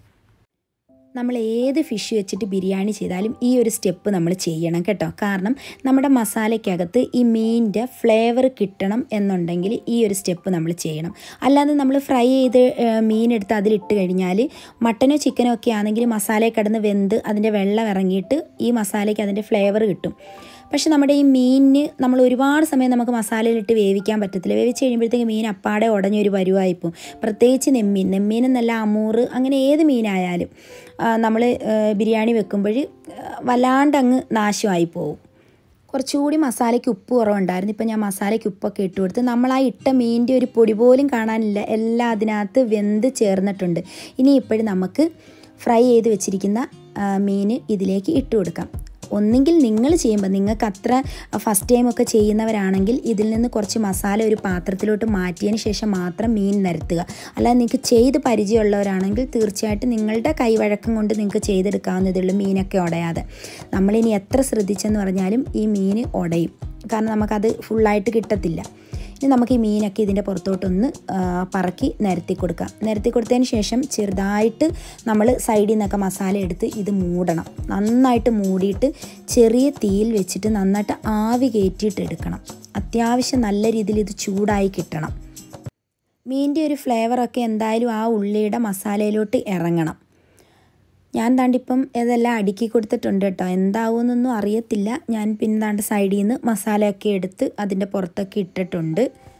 നമ്മൾ ഏത് ഫിഷ് വെച്ചിട്ട് ബിരിയാണി ചെയ്താലും ഈ ഒരു സ്റ്റെപ്പ് നമ്മൾ ചെയ്യണം കേട്ടോ കാരണം നമ്മുടെ മസാലയ്ക്കകത്ത് ഈ മീനിൻ്റെ ഫ്ലേവർ കിട്ടണം എന്നുണ്ടെങ്കിൽ ഈ ഒരു സ്റ്റെപ്പ് നമ്മൾ ചെയ്യണം അല്ലാതെ നമ്മൾ ഫ്രൈ ചെയ്ത് മീനെടുത്ത് അതിലിട്ട് കഴിഞ്ഞാൽ മട്ടനോ ചിക്കനോ ഒക്കെ ആണെങ്കിൽ മസാലയിൽ കിടന്ന് വെന്ത് അതിൻ്റെ വെള്ളം ഇറങ്ങിയിട്ട് ഈ മസാലയ്ക്ക് അതിൻ്റെ ഫ്ലേവർ കിട്ടും പക്ഷെ നമ്മുടെ ഈ മീനിന് നമ്മൾ ഒരുപാട് സമയം നമുക്ക് മസാലയിലിട്ട് വേവിക്കാൻ പറ്റത്തില്ല വേവിച്ച് കഴിയുമ്പോഴത്തേക്ക് മീൻ അപ്പാടെ ഉടഞ്ഞൊരു പരുവായിപ്പോവും പ്രത്യേകിച്ച് നെമ്മീൻ നെമ്മീൻ എന്നല്ല അമൂറ് അങ്ങനെ ഏത് മീനായാലും നമ്മൾ ബിരിയാണി വെക്കുമ്പോൾ വല്ലാണ്ട് അങ്ങ് നാശമായി പോവും കുറച്ചുകൂടി മസാലയ്ക്ക് ഉപ്പ് കുറവുണ്ടായിരുന്നു ഇപ്പം ഞാൻ മസാലയ്ക്ക് ഉപ്പൊക്കെ ഇട്ട് കൊടുത്ത് നമ്മൾ ആ ഇട്ട മീനിൻ്റെ ഒരു പൊടി പോലും കാണാനില്ല എല്ലാം അതിനകത്ത് വെന്ത് ചേർന്നിട്ടുണ്ട് ഇനി ഇപ്പോഴും നമുക്ക് ഫ്രൈ ചെയ്ത് വെച്ചിരിക്കുന്ന മീൻ ഇതിലേക്ക് ഇട്ട് കൊടുക്കാം ഒന്നെങ്കിൽ നിങ്ങൾ ചെയ്യുമ്പോൾ നിങ്ങൾക്ക് അത്ര ഫസ്റ്റ് ടൈം ഒക്കെ ചെയ്യുന്നവരാണെങ്കിൽ ഇതിൽ നിന്ന് കുറച്ച് മസാല ഒരു പാത്രത്തിലോട്ട് മാറ്റിയതിന് ശേഷം മാത്രം മീൻ നിരത്തുക അല്ലാതെ നിങ്ങൾക്ക് ചെയ്ത് പരിചയമുള്ളവരാണെങ്കിൽ തീർച്ചയായിട്ടും നിങ്ങളുടെ കൈവഴക്കം കൊണ്ട് നിങ്ങൾക്ക് ചെയ്തെടുക്കാവുന്നതേ ഉള്ളൂ മീനൊക്കെ ഉടയാതെ നമ്മളിനി എത്ര ശ്രദ്ധിച്ചെന്ന് പറഞ്ഞാലും ഈ മീൻ ഉടയും കാരണം നമുക്കത് ഫുള്ളായിട്ട് കിട്ടത്തില്ല ഇനി നമുക്ക് ഈ മീനൊക്കെ ഇതിൻ്റെ പുറത്തോട്ടൊന്ന് ആ, പറക്കി നിരത്തി കൊടുക്കാം നിരത്തി കൊടുത്തതിന് ശേഷം ചെറുതായിട്ട് നമ്മൾ സൈഡിൽ നിന്നൊക്കെ മസാല എടുത്ത് ഇത് മൂടണം നന്നായിട്ട് മൂടിയിട്ട് ചെറിയ തീയിൽ വെച്ചിട്ട് നന്നായിട്ട് ആവി കയറ്റിയിട്ട് എടുക്കണം അത്യാവശ്യം നല്ല രീതിയിൽ ഇത് ചൂടായി കിട്ടണം മീനിൻ്റെ ഒരു ഫ്ലേവറൊക്കെ എന്തായാലും ആ ഉള്ളിയുടെ മസാലയിലോട്ട് ഇറങ്ങണം ഞാൻ താണ്ടിപ്പം ഇതെല്ലാം അടുക്കി കൊടുത്തിട്ടുണ്ട് കേട്ടോ എന്താവുമെന്നൊന്നും അറിയത്തില്ല ഞാൻ പിന്നെ താണ്ട് സൈഡിൽ നിന്ന് മസാലയൊക്കെ എടുത്ത് അതിൻ്റെ പുറത്തൊക്കെ ഇട്ടിട്ടുണ്ട്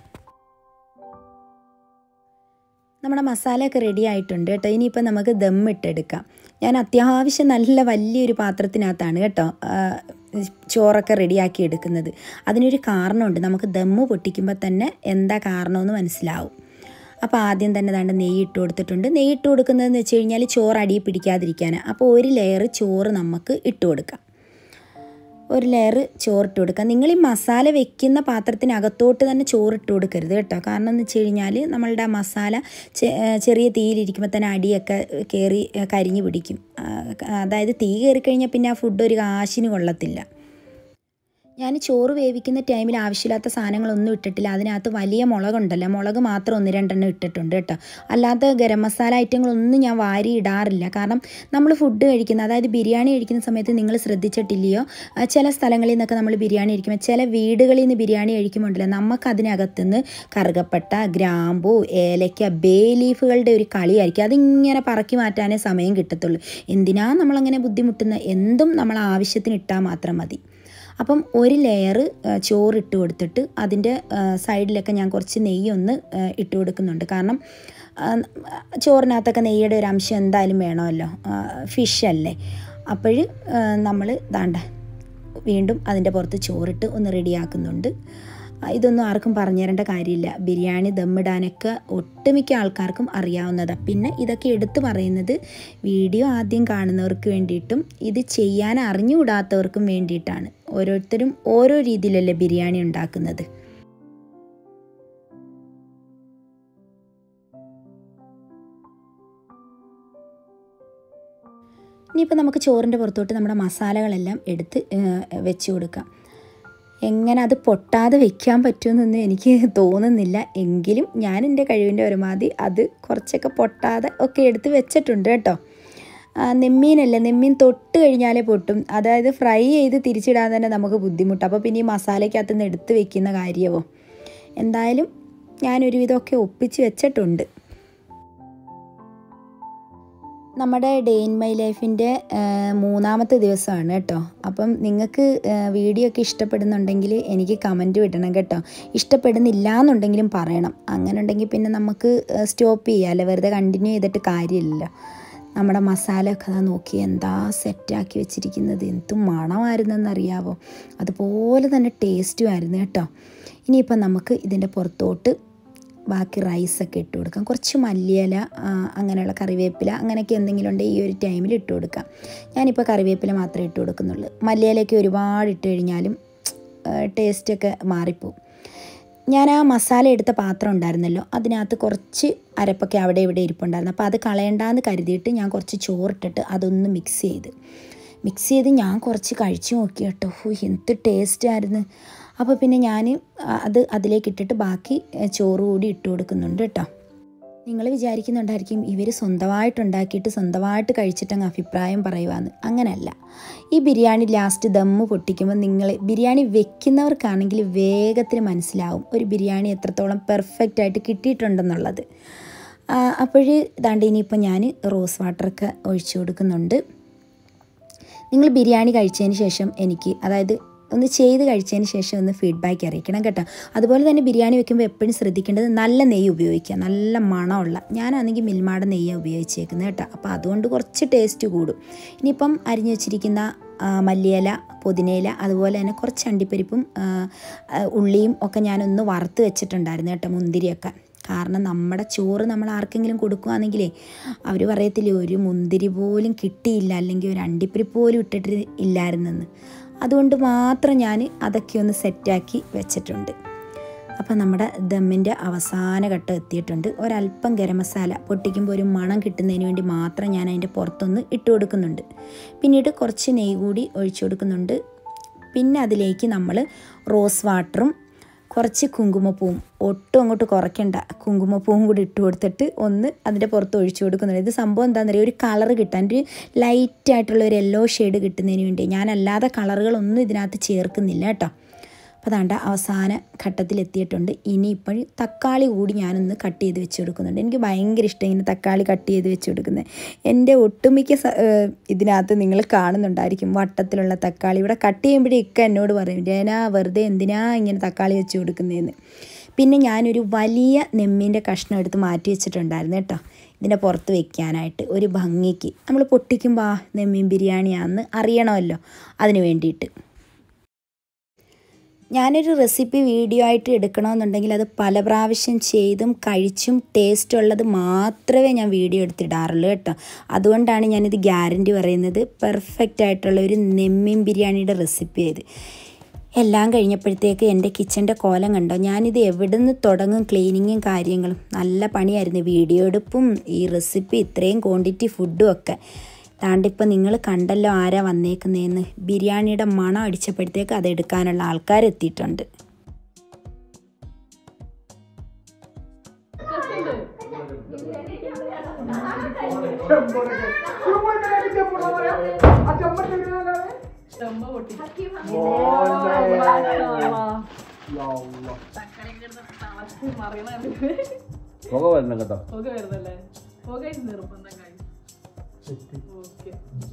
നമ്മുടെ മസാലയൊക്കെ റെഡി ആയിട്ടുണ്ട് കേട്ടോ ഇനിയിപ്പോൾ നമുക്ക് ദം ഇട്ടെടുക്കാം ഞാൻ അത്യാവശ്യം നല്ല വലിയൊരു പാത്രത്തിനകത്താണ് കേട്ടോ ആ, ചോറൊക്കെ റെഡിയാക്കി എടുക്കുന്നത് അതിനൊരു കാരണമുണ്ട് നമുക്ക് ദമ്മ് പൊട്ടിക്കുമ്പോൾ തന്നെ എന്താ കാരണമെന്ന് മനസ്സിലാവും അപ്പോൾ ആദ്യം തന്നെ ദാണ്ട് നെയ്യ് ഇട്ട് കൊടുത്തിട്ടുണ്ട് നെയ്യ് ഇട്ട് കൊടുക്കുന്നതെന്ന് വെച്ച് കഴിഞ്ഞാൽ ചോറ് അടിയിൽ പിടിക്കാതിരിക്കാനാണ് അപ്പോൾ ഒരു ലെയർ ചോറ് നമുക്ക് ഇട്ട് കൊടുക്കാം ഒരു ലെയർ ചോറിട്ട് കൊടുക്കുക നിങ്ങൾ ഈ മസാല വെക്കുന്ന പാത്രത്തിനകത്തോട്ട് തന്നെ ചോറിട്ട് കൊടുക്കരുത് കേട്ടോ കാരണം എന്ന് വെച്ച് കഴിഞ്ഞാൽ നമ്മളുടെ ആ മസാല ചെ- ചെറിയ തീയിലിരിക്കുമ്പോൾ തന്നെ അടിയൊക്കെ കയറി കരിഞ്ഞു പിടിക്കും ആ, അതായത് തീ കയറി കഴിഞ്ഞാൽ പിന്നെ ആ ഫുഡ് ഒരു കാശിന് കൊള്ളത്തില്ല ഞാൻ ചോറ് വേവിക്കുന്ന ടൈമിൽ ആവശ്യമില്ലാത്ത സാധനങ്ങളൊന്നും ഇട്ടിട്ടില്ല അതിനകത്ത് വലിയ മുളകുണ്ടല്ലോ മുളക് മാത്രം ഒന്ന് രണ്ടെണ്ണം ഇട്ടിട്ടുണ്ട് കേട്ടോ അല്ലാത്ത ഗരം മസാല ഐറ്റങ്ങളൊന്നും ഞാൻ വാരി ഇടാറില്ല കാരണം നമ്മൾ ഫുഡ് കഴിക്കുന്ന അതായത് ബിരിയാണി കഴിക്കുന്ന സമയത്ത് നിങ്ങൾ ശ്രദ്ധിച്ചിട്ടില്ലയോ ആ, ചില സ്ഥലങ്ങളിൽ നിന്നൊക്കെ നമ്മൾ ബിരിയാണി കഴിക്കുമ്പോൾ ചില വീടുകളിൽ നിന്ന് ബിരിയാണി കഴിക്കുമ്പോൾ ഉണ്ടല്ലോ നമുക്ക് അതിനകത്തുനിന്ന് കറുകപ്പട്ട ഗ്രാമ്പു ഏലക്ക ബേ ലീഫുകളുടെ ഒരു കളിയായിരിക്കും അതിങ്ങനെ പറക്കി മാറ്റാനേ സമയം കിട്ടത്തുള്ളൂ എന്തിനാ നമ്മളങ്ങനെ ബുദ്ധിമുട്ടുന്നത് എന്തും നമ്മൾ ആവശ്യത്തിന് ഇട്ടാൽ മാത്രം മതി അപ്പം ഒരു ലെയർ ചോറിട്ട് കൊടുത്തിട്ട് അതിൻ്റെ സൈഡിലൊക്കെ ഞാൻ കുറച്ച് നെയ്യൊന്ന് ആ, ഇട്ട് കൊടുക്കുന്നുണ്ട് കാരണം ആ, ചോറിനകത്തൊക്കെ നെയ്യുടെ ഒരു അംശം എന്തായാലും വേണമല്ലോ ഫിഷ് അല്ലേ അപ്പോൾ നമ്മൾ ദാണ്ട വീണ്ടും അതിൻ്റെ പുറത്ത് ചോറിട്ട് ഒന്ന് റെഡിയാക്കുന്നുണ്ട് ആ, ഇതൊന്നും ആർക്കും പറഞ്ഞു തരേണ്ട കാര്യമില്ല ബിരിയാണി ദമ്മിടാനൊക്കെ ഒട്ടുമിക്ക ആൾക്കാർക്കും അറിയാവുന്നതാണ് പിന്നെ ഇതൊക്കെ എടുത്തു പറയുന്നത് വീഡിയോ ആദ്യം കാണുന്നവർക്ക് വേണ്ടിയിട്ടും ഇത് ചെയ്യാൻ അറിഞ്ഞുകൂടാത്തവർക്കും വേണ്ടിയിട്ടാണ് ഓരോരുത്തരും ഓരോ രീതിയിലല്ലേ ബിരിയാണി ഉണ്ടാക്കുന്നത് ഇനിയിപ്പോൾ നമുക്ക് ചോറിൻ്റെ പുറത്തോട്ട് നമ്മുടെ മസാലകളെല്ലാം എടുത്ത് ഏഹ്, വെച്ച് കൊടുക്കാം എങ്ങനെ അത് പൊട്ടാതെ വെക്കാൻ പറ്റുമെന്നൊന്നും എനിക്ക് തോന്നുന്നില്ല എങ്കിലും ഞാൻ എൻ്റെ കഴിവിൻ്റെ പരമാവധി അത് കുറച്ചൊക്കെ പൊട്ടാതെ ഒക്കെ എടുത്ത് വെച്ചിട്ടുണ്ട് കേട്ടോ ആ, നെമ്മീനല്ല നെമ്മീൻ തൊട്ട് കഴിഞ്ഞാലേ പൊട്ടും അതായത് ഫ്രൈ ചെയ്ത് തിരിച്ചിടാൻ തന്നെ നമുക്ക് ബുദ്ധിമുട്ട് അപ്പോൾ പിന്നെ ഈ മസാലയ്ക്കകത്ത് നിന്ന് എടുത്ത് വെക്കുന്ന കാര്യമോ എന്തായാലും ഞാനൊരുവിധമൊക്കെ ഒപ്പിച്ച് വെച്ചിട്ടുണ്ട് നമ്മുടെ ഡേ ഇൻ മൈ ലൈഫിൻ്റെ മൂന്നാമത്തെ ദിവസമാണ് കേട്ടോ അപ്പം നിങ്ങൾക്ക് വീഡിയോ ഒക്കെ ഇഷ്ടപ്പെടുന്നുണ്ടെങ്കിൽ എനിക്ക് കമൻറ്റ് വിടണം കേട്ടോ ഇഷ്ടപ്പെടുന്നില്ല എന്നുണ്ടെങ്കിലും പറയണം അങ്ങനെ ഉണ്ടെങ്കിൽ പിന്നെ നമുക്ക് സ്റ്റോപ്പ് ചെയ്യാമല്ലോ വെറുതെ കണ്ടിന്യൂ ചെയ്തിട്ട് കാര്യമില്ലല്ലോ നമ്മുടെ മസാല ഒക്കെ ദാ നോക്കി എന്താ സെറ്റാക്കി വെച്ചിരിക്കുന്നത് എന്തും മണമായിരുന്നെന്നറിയാവോ അതുപോലെ തന്നെ ടേസ്റ്റും ആയിരുന്നു കേട്ടോ ഇനിയിപ്പം നമുക്ക് ഇതിൻ്റെ പുറത്തോട്ട് ബാക്കി റൈസൊക്കെ ഇട്ട് കൊടുക്കാം കുറച്ച് മല്ലിയില ആ, അങ്ങനെയുള്ള കറിവേപ്പില അങ്ങനെയൊക്കെ എന്തെങ്കിലും ഉണ്ടെങ്കിൽ ഈ ഒരു ടൈമിൽ ഇട്ട് കൊടുക്കാം ഞാനിപ്പോൾ കറിവേപ്പില മാത്രമേ ഇട്ട് കൊടുക്കുന്നുള്ളൂ മല്ലിയിലയൊക്കെ ഒരുപാട് ഇട്ട് കഴിഞ്ഞാലും ടേസ്റ്റൊക്കെ മാറിപ്പോവും ഞാൻ ആ മസാല എടുത്ത പാത്രം ഉണ്ടായിരുന്നല്ലോ അതിനകത്ത് കുറച്ച് അരപ്പൊക്കെ അവിടെ ഇവിടെ ഇരിപ്പുണ്ടായിരുന്നു അപ്പോൾ അത് കളയണ്ടാന്ന് കരുതിയിട്ട് ഞാൻ കുറച്ച് ചോറിട്ടിട്ട് അതൊന്ന് മിക്സ് ചെയ്ത് മിക്സ് ചെയ്ത് ഞാൻ കുറച്ച് കഴിച്ചു നോക്കി കേട്ടോ ഹോ എന്ത് ടേസ്റ്റ് ആയിരുന്നു അപ്പോൾ പിന്നെ ഞാൻ അത് അതിലേക്ക് ഇട്ടിട്ട് ബാക്കി ഏ, ചോറ് കൂടി ഇട്ട് കൊടുക്കുന്നുണ്ട് കേട്ടോ നിങ്ങൾ വിചാരിക്കുന്നുണ്ടായിരിക്കും ഇവർ സ്വന്തമായിട്ടുണ്ടാക്കിയിട്ട് സ്വന്തമായിട്ട് കഴിച്ചിട്ടങ്ങ് അഭിപ്രായം പറയുവാന്ന് അങ്ങനെയല്ല ഈ ബിരിയാണി ലാസ്റ്റ് ദമ്മ് പൊട്ടിക്കുമ്പോൾ നിങ്ങൾ ബിരിയാണി വെക്കുന്നവർക്കാണെങ്കിൽ വേഗത്തിൽ മനസ്സിലാവും ഒരു ബിരിയാണി എത്രത്തോളം പെർഫെക്റ്റ് ആയിട്ട് കിട്ടിയിട്ടുണ്ടെന്നുള്ളത് അപ്പോൾ ദാണ്ട് ഇനിയിപ്പോൾ ഞാൻ റോസ് വാട്ടറൊക്കെ ഒഴിച്ചു കൊടുക്കുന്നുണ്ട് നിങ്ങൾ ബിരിയാണി കഴിച്ചതിന് ശേഷം എനിക്ക് അതായത് ഒന്ന് ചെയ്ത് കഴിച്ചതിന് ശേഷം ഒന്ന് ഫീഡ്ബാക്ക് അറിയിക്കണം കേട്ടോ അതുപോലെ തന്നെ ബിരിയാണി വെക്കുമ്പോൾ എപ്പോഴും ശ്രദ്ധിക്കേണ്ടത് നല്ല നെയ്യ് ഉപയോഗിക്കുക നല്ല മണമുള്ള ഞാനാണെങ്കിൽ മിൽമാടെ നെയ്യാണ് ഉപയോഗിച്ചേക്കുന്നത് കേട്ടോ അപ്പോൾ അതുകൊണ്ട് കുറച്ച് ടേസ്റ്റ് കൂടും ഇനിയിപ്പം അരിഞ്ഞു വെച്ചിരിക്കുന്ന ആ, മല്ലിയില പുതിനയില അതുപോലെ തന്നെ കുറച്ച് അണ്ടിപ്പരിപ്പും ആ, ആ, ഉള്ളിയും ഒക്കെ ഞാനൊന്ന് വറുത്ത് വെച്ചിട്ടുണ്ടായിരുന്നു കേട്ടോ മുന്തിരിയൊക്കെ കാരണം നമ്മുടെ ചോറ് നമ്മൾ ആർക്കെങ്കിലും കൊടുക്കുകയാണെങ്കിലേ അവർ പറയത്തില്ലേ ഒരു മുന്തിരി പോലും കിട്ടിയില്ല അല്ലെങ്കിൽ ഒരു അണ്ടിപ്പരിപ്പ് പോലും ഇട്ടിട്ട് ഇല്ലായിരുന്നെന്ന് അതുകൊണ്ട് മാത്രം ഞാൻ അതൊക്കെ ഒന്ന് സെറ്റാക്കി വെച്ചിട്ടുണ്ട് അപ്പോൾ നമ്മുടെ ദമ്മിൻ്റെ അവസാന ഘട്ടം എത്തിയിട്ടുണ്ട് ഒരല്പം ഗരം മസാല പൊട്ടിക്കുമ്പോൾ ഒരു മണം കിട്ടുന്നതിന് വേണ്ടി മാത്രം ഞാൻ അതിൻ്റെ പുറത്തൊന്ന് ഇട്ട് കൊടുക്കുന്നുണ്ട് പിന്നീട് കുറച്ച് നെയ്യ് കൂടി ഒഴിച്ചു കൊടുക്കുന്നുണ്ട് പിന്നെ അതിലേക്ക് നമ്മൾ റോസ് വാട്ടറും കുറച്ച് കുങ്കുമപ്പൂവും ഒട്ടും അങ്ങോട്ട് കുറയ്ക്കണ്ട കുങ്കുമപ്പൂവും കൂടി ഇട്ട് കൊടുത്തിട്ട് ഒന്ന് അതിൻ്റെ പുറത്ത് ഒഴിച്ചു കൊടുക്കുന്നുണ്ട് ഇത് സംഭവം എന്താണെന്ന് അറിയാം ഒരു കളർ കിട്ടാൻ ഒരു ലൈറ്റ് ആയിട്ടുള്ള ഒരു യെല്ലോ ഷെയ്ഡ് കിട്ടുന്നതിന് വേണ്ടി ഞാൻ അല്ലാതെ കളറുകളൊന്നും ഇതിനകത്ത് ചേർക്കുന്നില്ല കേട്ടോ അപ്പോൾ അതാണ്ട അവസാന ഘട്ടത്തിലെത്തിയിട്ടുണ്ട് ഇനിയിപ്പോൾ തക്കാളി കൂടി ഞാനൊന്ന് കട്ട് ചെയ്ത് വെച്ച് കൊടുക്കുന്നുണ്ട് എനിക്ക് ഭയങ്കര ഇഷ്ടം ഇങ്ങനെ തക്കാളി കട്ട് ചെയ്ത് വെച്ച് കൊടുക്കുന്നത് എൻ്റെ ഒട്ടുമിക്ക സ- ഏഹ് ഇതിനകത്ത് നിങ്ങൾ കാണുന്നുണ്ടായിരിക്കും വട്ടത്തിലുള്ള തക്കാളി ഇവിടെ കട്ട് ചെയ്യുമ്പോഴേക്ക് എന്നോട് പറയും രേന വെറുതെ എന്തിനാ ഇങ്ങനെ തക്കാളി വെച്ച് കൊടുക്കുന്നതെന്ന് പിന്നെ ഞാനൊരു വലിയ നെമ്മീൻ്റെ കഷ്ണം എടുത്ത് മാറ്റി വെച്ചിട്ടുണ്ടായിരുന്നു കേട്ടോ ഇതിൻ്റെ പുറത്ത് വെക്കാനായിട്ട് ഒരു ഭംഗിക്ക് നമ്മൾ പൊട്ടിക്കുമ്പോൾ ആ നെമ്മീൻ ബിരിയാണിയാണെന്ന് അറിയണമല്ലോ അതിന് വേണ്ടിയിട്ട് ഞാനൊരു റെസിപ്പി വീഡിയോ ആയിട്ട് എടുക്കണമെന്നുണ്ടെങ്കിൽ അത് പല പ്രാവശ്യം ചെയ്തും കഴിച്ചും ടേസ്റ്റ് ഉള്ളത് മാത്രമേ ഞാൻ വീഡിയോ എടുത്തിടാറുള്ളൂ കേട്ടോ അതുകൊണ്ടാണ് ഞാനിത് ഗ്യാരണ്ടി പറയുന്നത് പെർഫെക്റ്റ് ആയിട്ടുള്ള ഒരു നെമ്മീൻ ബിരിയാണിയുടെ റെസിപ്പി ആയത് എല്ലാം കഴിഞ്ഞപ്പോഴത്തേക്ക് എൻ്റെ കിച്ചൻ്റെ കോലം കണ്ടോ ഞാനിത് എവിടെ നിന്ന് തുടങ്ങും ക്ലീനിങ്ങും കാര്യങ്ങളും നല്ല പണിയായിരുന്നു വീഡിയോ എടുപ്പും ഈ റെസിപ്പി ഇത്രയും ക്വാണ്ടിറ്റി ഫുഡും ഒക്കെ താണ്ടിപ്പോൾ നിങ്ങൾ കണ്ടല്ലോ ആരാ വന്നേക്കുന്നതെന്ന് ബിരിയാണിയുടെ മണം അടിച്ചപ്പോഴത്തേക്ക് അത് എടുക്കാനുള്ള ആൾക്കാരെത്തിയിട്ടുണ്ട് പുക വരണം കേട്ടോ പുക വരുന്നല്ലേ പുക നിർബന്ധം കഴിയും ഓക്കെ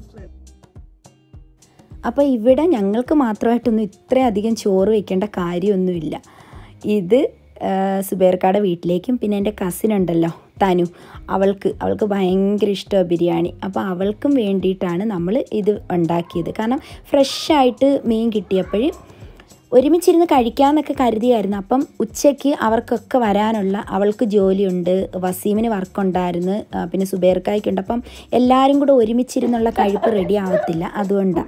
അപ്പോൾ ഇവിടെ ഞങ്ങൾക്ക് മാത്രമായിട്ടൊന്നും ഇത്രയധികം ചോറ് വയ്ക്കേണ്ട കാര്യമൊന്നുമില്ല ഇത് സുബേർക്കാടെ വീട്ടിലേക്കും പിന്നെ എൻ്റെ കസിൻ ഉണ്ടല്ലോ തനു അവൾക്ക് അവൾക്ക് ഭയങ്കര ഇഷ്ടമാണ് ബിരിയാണി അപ്പോൾ അവൾക്കും വേണ്ടിയിട്ടാണ് നമ്മൾ ഇത് ഉണ്ടാക്കിയത് കാരണം ഫ്രഷായിട്ട് മീൻ കിട്ടിയപ്പോൾ ഒരുമിച്ചിരുന്ന് കഴിക്കാമെന്നൊക്കെ കരുതിയായിരുന്നു അപ്പം ഉച്ചയ്ക്ക് അവർക്കൊക്കെ വരാനുള്ള അവൾക്ക് ജോലിയുണ്ട് വസീമിന് വർക്കുണ്ടായിരുന്നു ആ, പിന്നെ സുബേർക്കായ്ക്കുണ്ട് അപ്പം എല്ലാവരും കൂടെ ഒരുമിച്ചിരുന്നുള്ള കഴിപ്പ് റെഡി ആവത്തില്ല അതുകൊണ്ടാണ്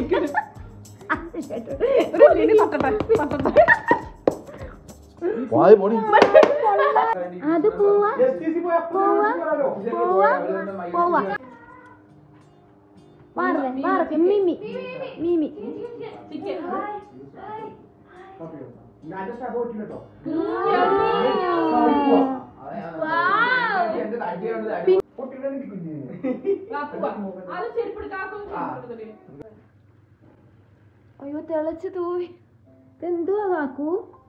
വായ പൊടി അത് പോവാ പോവാ പോവാ പോവാ മാറുന്നേ മാറക്കെ മിമി മിമി അത് ചെരുപ്പെടുക്കാക്കും അയ്യോ തിളച്ച് തൂവി ഇതെന്തുവാ കാക്കൂ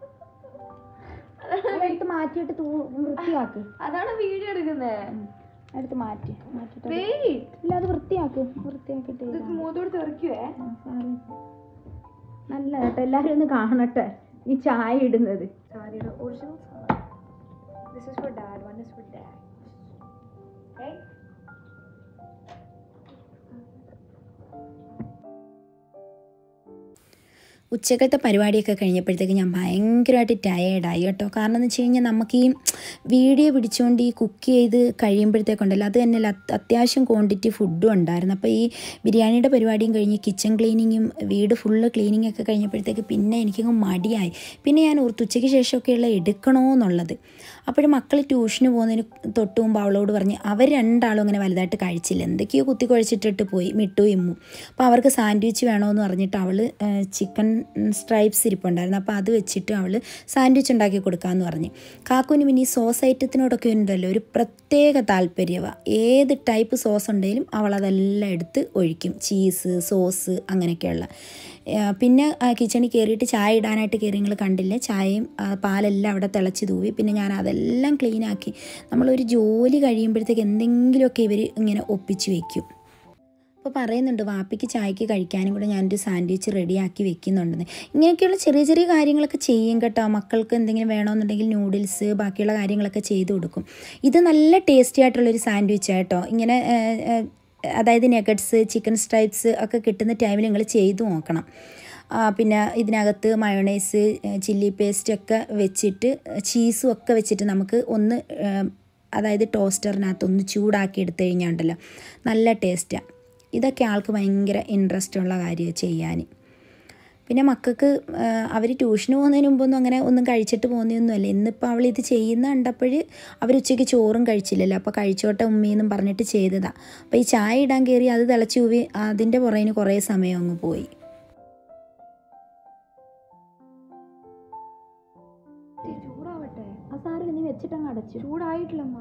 എടുത്ത് മാറ്റിയിട്ട് തൂ വൃത്തിയാക്ക് അതാണ് വീഡിയോ എടുക്കുന്നേ എടുത്ത് മാറ്റി മാറ്റിട്ട് അത് വെയിറ്റ് ഇല്ല അത് വൃത്തിയാക്ക് വൃത്തിയാക്കിയിട്ട് ഇത് മൂത്തോട് തെറിക്കുവേ ആ, സാരമില്ല. നല്ല കേട്ടോ എല്ലാവരും ഒന്ന് കാണട്ടെ ഈ ചായ ഇടുന്നത് സാരിയുടെ original this is for dad one is for dad right ഉച്ചക്കത്തെ പരിപാടിയൊക്കെ കഴിഞ്ഞപ്പോഴത്തേക്ക് ഞാൻ ഭയങ്കരമായിട്ട് ടയേർഡായി കേട്ടോ കാരണം എന്ന് വെച്ച് കഴിഞ്ഞാൽ നമുക്ക് ഈ വീഡിയോ പിടിച്ചുകൊണ്ട് ഈ കുക്ക് ചെയ്ത് കഴിയുമ്പോഴത്തേക്കുണ്ടല്ലോ അത് തന്നെ അല്ല അത്യാവശ്യം ക്വാണ്ടിറ്റി ഫുഡും ഉണ്ടായിരുന്നു അപ്പോൾ ഈ ബിരിയാണിയുടെ പരിപാടിയും കഴിഞ്ഞ് കിച്ചൺ ക്ലീനിങ്ങും വീട് ഫുള്ള് ക്ലീനിങ് ഒക്കെ കഴിഞ്ഞപ്പോഴത്തേക്ക് പിന്നെ എനിക്കങ്ങ് മടിയായി പിന്നെ ഞാൻ ഓർത്ത് ഉച്ചയ്ക്ക് ശേഷമൊക്കെയുള്ള എടുക്കണോ എന്നുള്ളത് അപ്പോഴും മക്കൾ ട്യൂഷന് പോകുന്നതിന് തൊട്ട് മുമ്പ് അവളോട് പറഞ്ഞ് അവർ രണ്ടാളും അങ്ങനെ വലുതായിട്ട് കഴിച്ചില്ല എന്തൊക്കെയോ കുത്തി കുഴച്ചിട്ടിട്ട് പോയി മിട്ടു ഇമ്മു അപ്പോൾ അവർക്ക് സാൻഡ്വിച്ച് വേണമെന്ന് പറഞ്ഞിട്ട് അവൾ ചിക്കൻ സ്ട്രൈപ്സ് ഇരിപ്പുണ്ടായിരുന്നു അപ്പോൾ അത് വെച്ചിട്ട് അവൾ സാൻഡ്വിച്ച് ഉണ്ടാക്കി കൊടുക്കാമെന്ന് പറഞ്ഞ് കാക്കുവിന് പിന്നെ ഈ സോസ് ഐറ്റത്തിനോടൊക്കെ ഉണ്ടല്ലോ ഒരു പ്രത്യേക താല്പര്യമാണ് ഏത് ടൈപ്പ് സോസ് ഉണ്ടെങ്കിലും അവൾ അതെല്ലാം എടുത്ത് ഒഴിക്കും ചീസ് സോസ് അങ്ങനെയൊക്കെയുള്ള ആ, പിന്നെ ആ, കിച്ചണിൽ കയറിയിട്ട് ചായ ഇടാനായിട്ട് കയറി നിങ്ങൾ കണ്ടില്ലേ ചായയും ആ, പാലെല്ലാം അവിടെ തിളച്ച് തൂവി പിന്നെ ഞാൻ അതെല്ലാം ക്ലീനാക്കി നമ്മളൊരു ജോലി കഴിയുമ്പോഴത്തേക്ക് എന്തെങ്കിലുമൊക്കെ ഇവർ ഇങ്ങനെ ഒപ്പിച്ച് വെക്കും അപ്പോൾ പറയുന്നുണ്ട് വാപ്പിക്ക് ചായക്ക് കഴിക്കാനും കൂടെ ഞാനൊരു സാൻഡ്വിച്ച് റെഡിയാക്കി വെക്കുന്നുണ്ടെന്ന് ഇങ്ങനെയൊക്കെയുള്ള ചെറിയ ചെറിയ കാര്യങ്ങളൊക്കെ ചെയ്യും കേട്ടോ മക്കൾക്ക് എന്തെങ്കിലും വേണമെന്നുണ്ടെങ്കിൽ നൂഡിൽസ് ബാക്കിയുള്ള കാര്യങ്ങളൊക്കെ ചെയ്ത് കൊടുക്കും ഇത് നല്ല ടേസ്റ്റി ആയിട്ടുള്ളൊരു സാൻഡ്വിച്ച് കേട്ടോ ഇങ്ങനെ ആ, ആ, അതായത് നെഗറ്റ്സ് ചിക്കൻ സ്ട്രൈപ്സ് ഒക്കെ കിട്ടുന്ന ടൈമിൽ നിങ്ങൾ ചെയ്തു നോക്കണം ആ, പിന്നെ ഇതിനകത്ത് മയോണൈസ് ചില്ലി പേസ്റ്റ് ഒക്കെ വെച്ചിട്ട് ചീസും ഒക്കെ വെച്ചിട്ട് നമുക്ക് ഒന്ന് ആ, അതായത് ടോസ്റ്ററിനകത്ത് ഒന്ന് ചൂടാക്കി എടുത്തു കഴിഞ്ഞാൽ ഉണ്ടല്ലോ നല്ല ടേസ്റ്റാണ് ഇതൊക്കെ ആൾക്ക് ഭയങ്കര ഇൻട്രസ്റ്റ് ഉള്ള കാര്യമാണ് ചെയ്യാൻ പിന്നെ മക്കൾക്ക് അവർ ട്യൂഷന് പോകുന്നതിന് മുമ്പൊന്നും അങ്ങനെ ഒന്നും കഴിച്ചിട്ട് പോകുന്നതൊന്നുമല്ല ഇന്നിപ്പോൾ അവൾ ഇത് ചെയ്യുന്ന കണ്ടപ്പോൾ അവർ ഉച്ചയ്ക്ക് ചോറും കഴിച്ചില്ലല്ലോ അപ്പോൾ കഴിച്ചോട്ടെ ഉമ്മയെന്നും പറഞ്ഞിട്ട് ചെയ്തതാണ് അപ്പോൾ ഈ ചായ ഇടാൻ കയറി അത് തിളച്ച് കൂവി അതിൻ്റെ പുറകിന് കുറേ സമയം അങ്ങ് പോയി കാണിച്ചു ചൂടായിട്ടില്ലമ്മ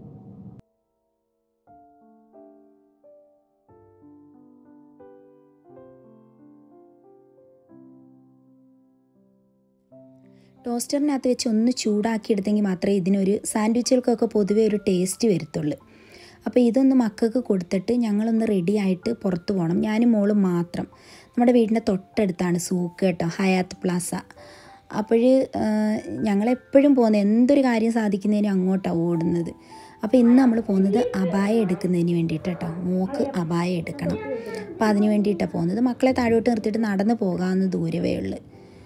ടോസ്റ്ററിനകത്ത് വെച്ച് ഒന്ന് ചൂടാക്കി എടുത്തെങ്കിൽ മാത്രമേ ഇതിനൊരു സാൻഡ്വിച്ചുകൾക്കൊക്കെ പൊതുവേ ഒരു ടേസ്റ്റ് വരുത്തുള്ളൂ അപ്പോൾ ഇതൊന്ന് മക്കൾക്ക് കൊടുത്തിട്ട് ഞങ്ങളൊന്ന് റെഡി ആയിട്ട് പുറത്ത് പോകണം ഞാനും മോളും മാത്രം നമ്മുടെ വീടിൻ്റെ തൊട്ടടുത്താണ് സൂക്ക് കേട്ടോ ഹയാത്ത് പ്ലാസ അപ്പോൾ ഞങ്ങളെപ്പോഴും പോകുന്നത് എന്തൊരു കാര്യം സാധിക്കുന്നതിനും അങ്ങോട്ടാണ് ഓടുന്നത് അപ്പോൾ ഇന്ന് നമ്മൾ പോകുന്നത് അപായ എടുക്കുന്നതിന് വേണ്ടിയിട്ട് കേട്ടോ മോക്ക് അപായ എടുക്കണം അപ്പോൾ അതിന് വേണ്ടിയിട്ടാണ് പോകുന്നത് മക്കളെ താഴോട്ട് നിർത്തിയിട്ട് നടന്ന് പോകാവുന്ന ദൂരമേ ഉള്ളൂ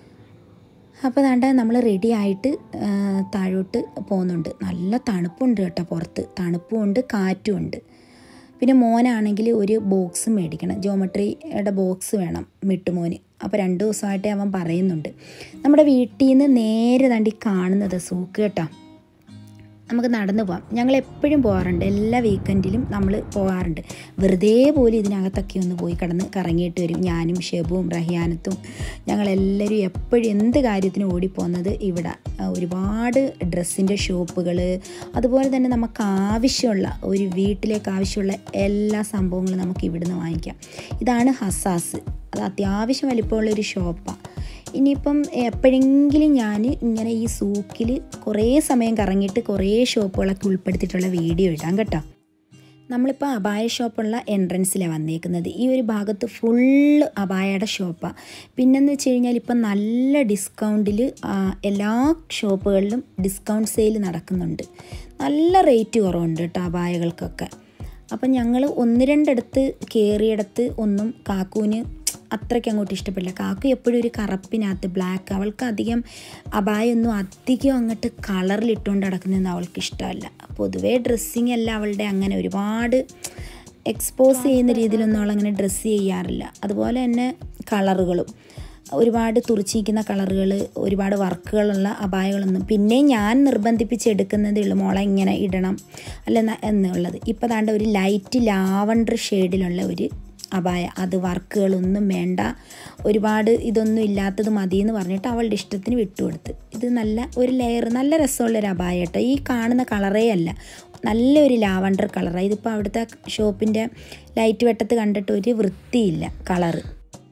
അപ്പോൾ ദാണ്ട നമ്മൾ റെഡി ആയിട്ട് ആ, താഴോട്ട് പോകുന്നുണ്ട് നല്ല തണുപ്പുണ്ട് കേട്ടോ പുറത്ത് തണുപ്പുമുണ്ട് കാറ്റുമുണ്ട് പിന്നെ മോനാണെങ്കിൽ ഒരു ബോക്സ് മേടിക്കണം ജോമെട്രിയുടെ ബോക്സ് വേണം മിട്ടുമോന് അപ്പോൾ രണ്ട് ദിവസമായിട്ട് അവൻ പറയുന്നുണ്ട് നമ്മുടെ വീട്ടിൽ നിന്ന് നേരെ തണ്ടി കാണുന്നത് സൂക്ക് കേട്ടോ നമുക്ക് നടന്നു പോവാം ഞങ്ങൾ എപ്പോഴും പോകാറുണ്ട് എല്ലാ വീക്കെൻഡിലും നമ്മൾ പോകാറുണ്ട് വെറുതെ പോലും ഇതിനകത്തൊക്കെ ഒന്ന് പോയി കിടന്ന് കറങ്ങിയിട്ട് വരും ഞാനും ഷെബുവും റഹിയാനത്തും ഞങ്ങളെല്ലാവരും എപ്പോഴും എന്ത് കാര്യത്തിനും ഓടിപ്പോകുന്നത് ഇവിടെ ആ, ഒരുപാട് ഡ്രസ്സിൻ്റെ ഷോപ്പുകൾ അതുപോലെ തന്നെ നമുക്ക് ആവശ്യമുള്ള ഒരു വീട്ടിലേക്ക് ആവശ്യമുള്ള എല്ലാ സംഭവങ്ങളും നമുക്ക് ഇവിടുന്ന് വാങ്ങിക്കാം ഇതാണ് ഹസാസ് അത് അത്യാവശ്യം വലിപ്പമുള്ളൊരു ഷോപ്പാണ് ഇനിയിപ്പം എപ്പോഴെങ്കിലും ഞാൻ ഇങ്ങനെ ഈ സൂക്കിൽ കുറേ സമയം കറങ്ങിയിട്ട് കുറേ ഷോപ്പുകളൊക്കെ ഉൾപ്പെടുത്തിയിട്ടുള്ള വീഡിയോ ഇടാം കേട്ടോ നമ്മളിപ്പോൾ അപായ ഷോപ്പുള്ള എൻട്രൻസിലാണ് വന്നേക്കുന്നത് ഈ ഒരു ഭാഗത്ത് ഫുള്ള് അപായയുടെ ഷോപ്പാണ് പിന്നെന്ന് വെച്ച് കഴിഞ്ഞാൽ ഇപ്പം നല്ല ഡിസ്കൗണ്ടിൽ എല്ലാ ഷോപ്പുകളിലും ഡിസ്കൗണ്ട് സെയിൽ നടക്കുന്നുണ്ട് നല്ല റേറ്റ് കുറവുണ്ട് കേട്ടോ അപായകൾക്കൊക്കെ അപ്പം ഞങ്ങൾ ഒന്ന് രണ്ടിടത്ത് കയറിയിടത്ത് ഒന്നും കാക്കൂന് അത്രയ്ക്ക് അങ്ങോട്ട് ഇഷ്ടപ്പെടില്ല കാക്കു എപ്പോഴും ഒരു കറുപ്പിനകത്ത് ബ്ലാക്ക് അവൾക്ക് അധികം അപായൊന്നും അധികം അങ്ങോട്ട് കളറിലിട്ടുകൊണ്ട് നടക്കുന്നതൊന്നും അവൾക്ക് ഇഷ്ടമല്ല പൊതുവേ ഡ്രസ്സിങ് എല്ലാം അവളുടെ അങ്ങനെ ഒരുപാട് എക്സ്പോസ് ചെയ്യുന്ന രീതിയിലൊന്നും അവളങ്ങനെ ഡ്രസ്സ് ചെയ്യാറില്ല അതുപോലെ തന്നെ കളറുകളും ഒരുപാട് തുറിച്ചിരിക്കുന്ന കളറുകൾ ഒരുപാട് വർക്കുകളുള്ള അപായങ്ങളൊന്നും പിന്നെ ഞാൻ നിർബന്ധിപ്പിച്ചെടുക്കുന്നതേ ഉള്ളൂ മോളെ ഇങ്ങനെ ഇടണം അല്ല ന- എന്നുള്ളത് ഇപ്പോൾ താണ്ട ഒരു ലൈറ്റ് ലാവണ്ടർ ഷെയ്ഡിലുള്ള ഒരു അപായ അത് വർക്കുകളൊന്നും വേണ്ട ഒരുപാട് ഇതൊന്നും ഇല്ലാത്തത് മതി എന്ന് പറഞ്ഞിട്ട് അവളുടെ ഇഷ്ടത്തിന് വിട്ടുകൊടുത്ത് ഇത് നല്ല ഒരു ലെയർ നല്ല രസമുള്ളൊരു അപായ കേട്ടോ ഈ കാണുന്ന കളറേ അല്ല നല്ലൊരു ലാവണ്ടർ കളറാണ് ഇതിപ്പോൾ അവിടുത്തെ ഷോപ്പിൻ്റെ ലൈറ്റ് വെട്ടത്ത് കണ്ടിട്ട് ഒരു വൃത്തിയില്ല കളറ്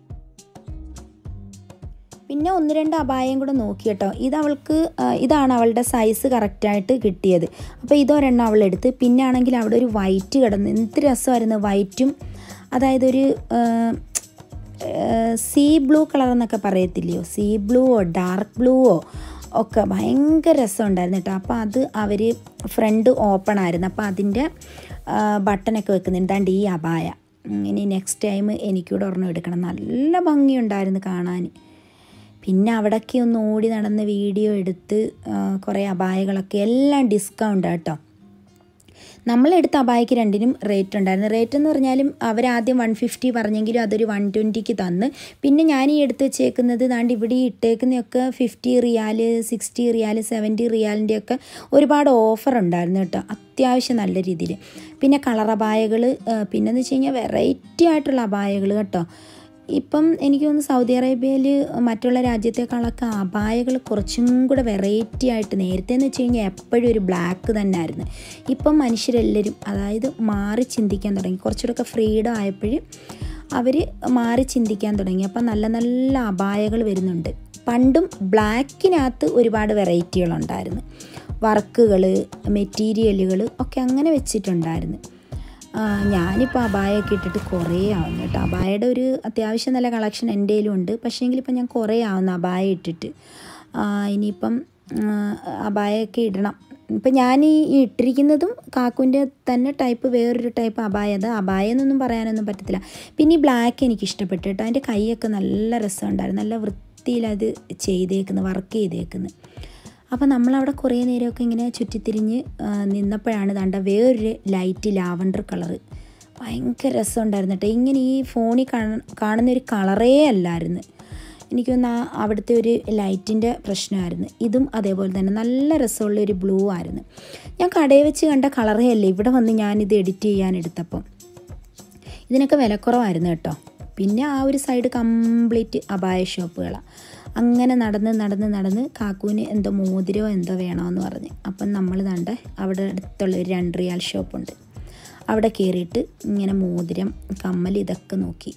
പിന്നെ ഒന്ന് രണ്ട് അപായം കൂടെ നോക്കി കേട്ടോ ഇത് അവൾക്ക് ആ, ഇതാണ് അവളുടെ സൈസ് കറക്റ്റായിട്ട് കിട്ടിയത് അപ്പോൾ ഇതൊരെണ്ണം അവളെടുത്ത് പിന്നെ ആണെങ്കിൽ അവിടെ ഒരു വൈറ്റ് കിടന്ന് എന്ത് രസമായിരുന്നു വൈറ്റും അതായത് ഒരു ആ, ആ, സീ ബ്ലൂ കളർ എന്നൊക്കെ പറയത്തില്ലയോ സീ ബ്ലൂവോ ഡാർക്ക് ബ്ലൂവോ ഒക്കെ ഭയങ്കര രസമുണ്ടായിരുന്നു കേട്ടോ അപ്പോൾ അത് അവർ ഫ്രണ്ട് ഓപ്പൺ ആയിരുന്നു അപ്പോൾ അതിൻ്റെ ബട്ടണൊക്കെ വെക്കുന്നുണ്ട് ദാണ്ട് ഈ അപായ ഉം, ഇനി നെക്സ്റ്റ് ടൈം എനിക്കൂടെ ഒരെണ്ണം എടുക്കണം നല്ല ഭംഗിയുണ്ടായിരുന്നു കാണാൻ പിന്നെ അവിടേക്ക് ഒന്ന് ഓടി നടന്ന് വീഡിയോ എടുത്ത് ആ, കുറേ അപായകളൊക്കെ എല്ലാം ഡിസ്കൗണ്ട് കേട്ടോ നമ്മളെടുത്ത അപായക്ക് രണ്ടിനും റേറ്റ് ഉണ്ടായിരുന്നു റേറ്റ് എന്ന് പറഞ്ഞാലും അവരാദ്യം വൺ ഫിഫ്റ്റി പറഞ്ഞെങ്കിലും അതൊരു വൺ ട്വൻറ്റിക്ക് തന്ന് പിന്നെ ഞാൻ ഈ എടുത്ത് വെച്ചേക്കുന്നത് ദാണ്ട് ഇവിടെ ഈ ഇട്ടേക്കുന്നതൊക്കെ fifty riyal sixty riyal seventy റിയാലിൻ്റെയൊക്കെ ഒരുപാട് ഓഫർ ഉണ്ടായിരുന്നു കേട്ടോ അത്യാവശ്യം നല്ല രീതിയിൽ പിന്നെ കളർ അപായകൾ പിന്നെന്ന് വെച്ച് കഴിഞ്ഞാൽ വെറൈറ്റി ആയിട്ടുള്ള അപായകൾ കേട്ടോ ഇപ്പം എനിക്ക് തോന്നുന്നു സൗദി അറേബ്യയിൽ മറ്റുള്ള രാജ്യത്തെക്കാളൊക്കെ അപായകൾ കുറച്ചും കൂടെ വെറൈറ്റി ആയിട്ട് നേരത്തെ എന്ന് വെച്ച് കഴിഞ്ഞാൽ എപ്പോഴും ഒരു ബ്ലാക്ക് തന്നെ ആയിരുന്നു ഇപ്പം മനുഷ്യരെല്ലാവരും അതായത് മാറി ചിന്തിക്കാൻ തുടങ്ങി കുറച്ചുകൂടെ ഫ്രീഡം ആയപ്പോൾ അവർ മാറി ചിന്തിക്കാൻ തുടങ്ങി അപ്പം നല്ല നല്ല അപായകൾ വരുന്നുണ്ട് പണ്ടും ബ്ലാക്കിനകത്ത് ഒരുപാട് വെറൈറ്റികളുണ്ടായിരുന്നു വർക്കുകൾ മെറ്റീരിയലുകൾ ഒക്കെ അങ്ങനെ വെച്ചിട്ടുണ്ടായിരുന്നു ആ, ഞാനിപ്പോൾ അബായൊക്കെ ഇട്ടിട്ട് കുറേ ആവുന്നു കേട്ടോ അബായയുടെ ഒരു അത്യാവശ്യം നല്ല കളക്ഷൻ എൻ്റെ കയ്യിലും ഉണ്ട് പക്ഷേങ്കിൽ ഇപ്പം ഞാൻ കുറേ ആവുന്നു അബായ ഇട്ടിട്ട് ആ, ഇനിയിപ്പം ആ, അബായൊക്കെ ഇടണം ഇപ്പം ഞാൻ ഈ ഈ ഇട്ടിരിക്കുന്നതും കാക്കുവിൻ്റെ തന്നെ ടൈപ്പ് വേറൊരു ടൈപ്പ് അബായ അത് അബായ എന്നൊന്നും പറയാനൊന്നും പറ്റത്തില്ല പിന്നെ ഈ ബ്ലാക്ക് എനിക്ക് ഇഷ്ടപ്പെട്ടു കേട്ടോ അതിൻ്റെ കൈയൊക്കെ നല്ല രസമുണ്ടായിരുന്നു നല്ല വൃത്തിയിൽ അത് ചെയ്തേക്കുന്നു വർക്ക് ചെയ്തേക്കുന്നു അപ്പോൾ നമ്മളവിടെ കുറേ നേരമൊക്കെ ഇങ്ങനെ ചുറ്റിത്തിരിഞ്ഞ് ആ, നിന്നപ്പോഴാണ് ദാണ്ട വേറൊരു ലൈറ്റ് ലാവണ്ടർ കളറ് ഭയങ്കര രസമുണ്ടായിരുന്നു കേട്ടോ ഇങ്ങനെ ഈ ഫോണിൽ കാണ- കാണുന്ന ഒരു കളറേ അല്ലായിരുന്നു എനിക്ക് തോന്നുന്നു ആ അവിടുത്തെ ഒരു ലൈറ്റിൻ്റെ പ്രശ്നമായിരുന്നു ഇതും അതേപോലെ തന്നെ നല്ല രസമുള്ള ഒരു ബ്ലൂ ആയിരുന്നു ഞാൻ കടയിൽ വെച്ച് കണ്ട കളറേ അല്ലേ ഇവിടെ വന്ന് ഞാനിത് എഡിറ്റ് ചെയ്യാൻ എടുത്തപ്പം ഇതിനൊക്കെ വിലക്കുറവായിരുന്നു കേട്ടോ പിന്നെ ആ ഒരു സൈഡ് കംപ്ലീറ്റ് അപായ ഷോപ്പുകളാണ് അങ്ങനെ നടന്ന് നടന്ന് നടന്ന് കാക്കൂന് എന്തോ മോതിരമോ എന്തോ വേണമെന്ന് പറഞ്ഞ് അപ്പം നമ്മൾ കണ്ട് അവിടെ അടുത്തുള്ള ഒരു രണ്ട് റിയാൽ ഷോപ്പുണ്ട് അവിടെ കയറിയിട്ട് ഇങ്ങനെ മോതിരം കമ്മൽ ഇതൊക്കെ നോക്കി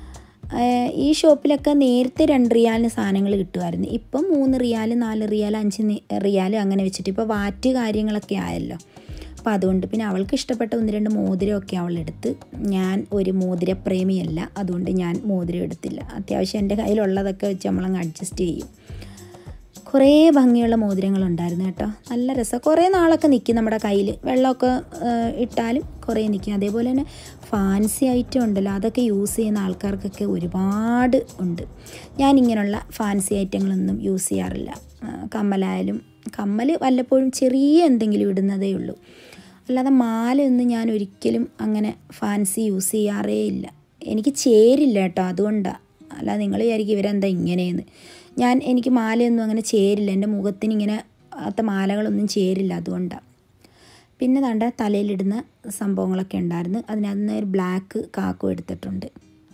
ഏഹ് ഈ ഷോപ്പിലൊക്കെ നേരത്തെ രണ്ട് റിയാലിന് സാധനങ്ങൾ കിട്ടുമായിരുന്നു ഇപ്പം മൂന്ന് റിയാൽ നാല് റിയാൽ അഞ്ച് നി- റിയാൽ അങ്ങനെ വെച്ചിട്ട് ഇപ്പോൾ വാറ്റ് കാര്യങ്ങളൊക്കെ ആയല്ലോ അപ്പോൾ അതുകൊണ്ട് പിന്നെ അവൾക്ക് ഇഷ്ടപ്പെട്ട ഒന്ന് രണ്ട് മോതിരമൊക്കെ അവളെടുത്ത് ഞാൻ ഒരു മോതിരപ്രേമിയല്ല അതുകൊണ്ട് ഞാൻ മോതിരം എടുത്തില്ല അത്യാവശ്യം എൻ്റെ കയ്യിലുള്ളതൊക്കെ വെച്ച് നമ്മളങ്ങ് അഡ്ജസ്റ്റ് ചെയ്യും കുറേ ഭംഗിയുള്ള മോതിരങ്ങളുണ്ടായിരുന്നു കേട്ടോ നല്ല രസം കുറേ നാളൊക്കെ നിൽക്കും നമ്മുടെ കയ്യിൽ വെള്ളമൊക്കെ ആ, ഇട്ടാലും കുറേ നിൽക്കും അതേപോലെ തന്നെ ഫാൻസി ഐറ്റം ഉണ്ടല്ലോ അതൊക്കെ യൂസ് ചെയ്യുന്ന ആൾക്കാർക്കൊക്കെ ഒരുപാട് ഉണ്ട് ഞാനിങ്ങനെയുള്ള ഫാൻസി ഐറ്റങ്ങളൊന്നും യൂസ് ചെയ്യാറില്ല ആ, കമ്മലായാലും കമ്മൽ വല്ലപ്പോഴും ചെറിയ എന്തെങ്കിലും ഇടുന്നതേ ഉള്ളൂ അല്ലാതെ മാലയൊന്നും ഞാൻ ഒരിക്കലും അങ്ങനെ ഫാൻസി യൂസ് ചെയ്യാറേ ഇല്ല എനിക്ക് ചേരില്ല കേട്ടോ അതുകൊണ്ടാണ് അല്ല നിങ്ങൾ വിചാരിക്കും ഇവരെന്താ ഇങ്ങനെയെന്ന് ഞാൻ എനിക്ക് മാലയൊന്നും അങ്ങനെ ചേരില്ല എൻ്റെ മുഖത്തിന് ഇങ്ങനെ അത്ത മാലകളൊന്നും ചേരില്ല അതുകൊണ്ടാണ് പിന്നെ ദാണ്ട തലയിലിടുന്ന സംഭവങ്ങളൊക്കെ ഉണ്ടായിരുന്നു അതിനകത്ത് നിന്ന് ഒരു ബ്ലാക്ക് കാക്കും എടുത്തിട്ടുണ്ട്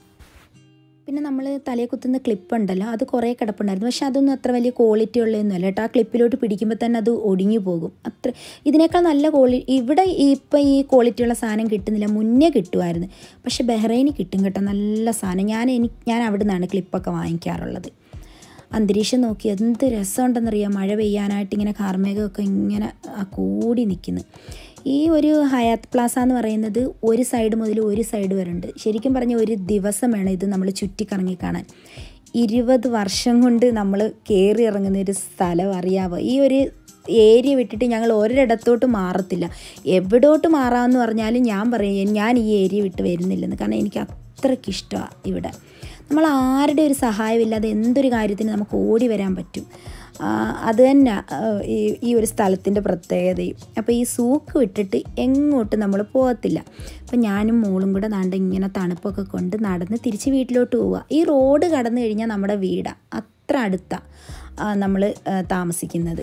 പിന്നെ നമ്മൾ തലയിൽ കുത്തുന്ന ക്ലിപ്പ് ഉണ്ടല്ലോ അത് കുറേ കിടപ്പുണ്ടായിരുന്നു പക്ഷെ അതൊന്നും അത്ര വലിയ ക്വാളിറ്റി ഉള്ളതൊന്നുമല്ല കേട്ടോ ആ ക്ലിപ്പിലോട്ട് പിടിക്കുമ്പോൾ തന്നെ അത് ഒടിഞ്ഞു പോകും അത്ര ഇതിനേക്കാൾ നല്ല ക്വാളി ഇവിടെ ഇപ്പം ഈ ക്വാളിറ്റിയുള്ള സാധനം കിട്ടുന്നില്ല മുന്നേ കിട്ടുമായിരുന്നു പക്ഷെ ബഹ്റൈനിൽ കിട്ടും കേട്ടോ നല്ല സാധനം ഞാൻ എനിക്ക് ഞാൻ അവിടെ നിന്നാണ് ക്ലിപ്പൊക്കെ വാങ്ങിക്കാറുള്ളത് അന്തരീക്ഷം നോക്കി എന്ത് രസമുണ്ടെന്നറിയാം മഴ പെയ്യാനായിട്ട് ഇങ്ങനെ കാർമേഘമൊക്കെ ഇങ്ങനെ ആ കൂടി നിൽക്കുന്നു ഈ ഒരു ഹയാത്ത് പ്ലാസ എന്ന് പറയുന്നത് ഒരു സൈഡ് മുതൽ ഒരു സൈഡ് വരെ ഉണ്ട് ശരിക്കും പറഞ്ഞ ഒരു ദിവസം വേണം ഇത് നമ്മൾ ചുറ്റിക്കറങ്ങി കാണാൻ ഇരുപത് വർഷം കൊണ്ട് നമ്മൾ കയറി ഇറങ്ങുന്ന ഒരു സ്ഥലം അറിയാമോ ഈ ഒരു ഏരിയ വിട്ടിട്ട് ഞങ്ങൾ ഒരിടത്തോട്ട് മാറത്തില്ല എവിടോട്ട് മാറാമെന്ന് പറഞ്ഞാലും ഞാൻ പറയും ഞാൻ ഈ ഏരിയ വിട്ട് വരുന്നില്ലെന്ന് കാരണം എനിക്ക് അത്രയ്ക്ക് ഇഷ്ടമാണ് ഇവിടെ നമ്മൾ ആരുടെ ഒരു സഹായമില്ലാതെ എന്തൊരു കാര്യത്തിന് നമുക്ക് ഓടി വരാൻ പറ്റും ആ, അത് തന്നെ ഈ ഈ ഒരു സ്ഥലത്തിൻ്റെ പ്രത്യേകതയും അപ്പോൾ ഈ സൂക്ക് വിട്ടിട്ട് എങ്ങോട്ടും നമ്മൾ പോകത്തില്ല അപ്പം ഞാനും മോളും കൂടെ നാണ്ട് ഇങ്ങനെ തണുപ്പൊക്കെ കൊണ്ട് നടന്ന് തിരിച്ച് വീട്ടിലോട്ട് പോവുക ഈ റോഡ് കടന്നു കഴിഞ്ഞാൽ നമ്മുടെ വീടാണ് അത്ര അടുത്താണ് നമ്മൾ താമസിക്കുന്നത്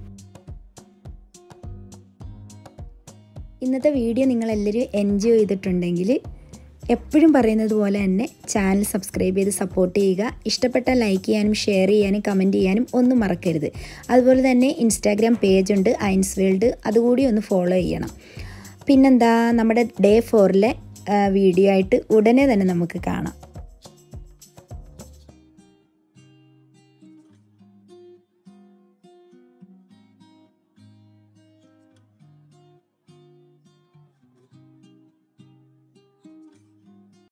ഇന്നത്തെ വീഡിയോ നിങ്ങളെല്ലാവരും എൻജോയ് ചെയ്തിട്ടുണ്ടെങ്കിൽ എപ്പോഴും പറയുന്നത് പോലെ തന്നെ ചാനൽ സബ്സ്ക്രൈബ് ചെയ്ത് സപ്പോർട്ട് ചെയ്യുക ഇഷ്ടപ്പെട്ട ലൈക്ക് ചെയ്യാനും ഷെയർ ചെയ്യാനും കമൻറ്റ് ചെയ്യാനും ഒന്നും മറക്കരുത് അതുപോലെ തന്നെ ഇൻസ്റ്റാഗ്രാം പേജുണ്ട് ഐൻസ് വേൾഡ് അതുകൂടി ഒന്ന് ഫോളോ ചെയ്യണം പിന്നെന്താ നമ്മുടെ ഡേ ഫോറിലെ വീഡിയോ ആയിട്ട് ഉടനെ തന്നെ നമുക്ക് കാണാം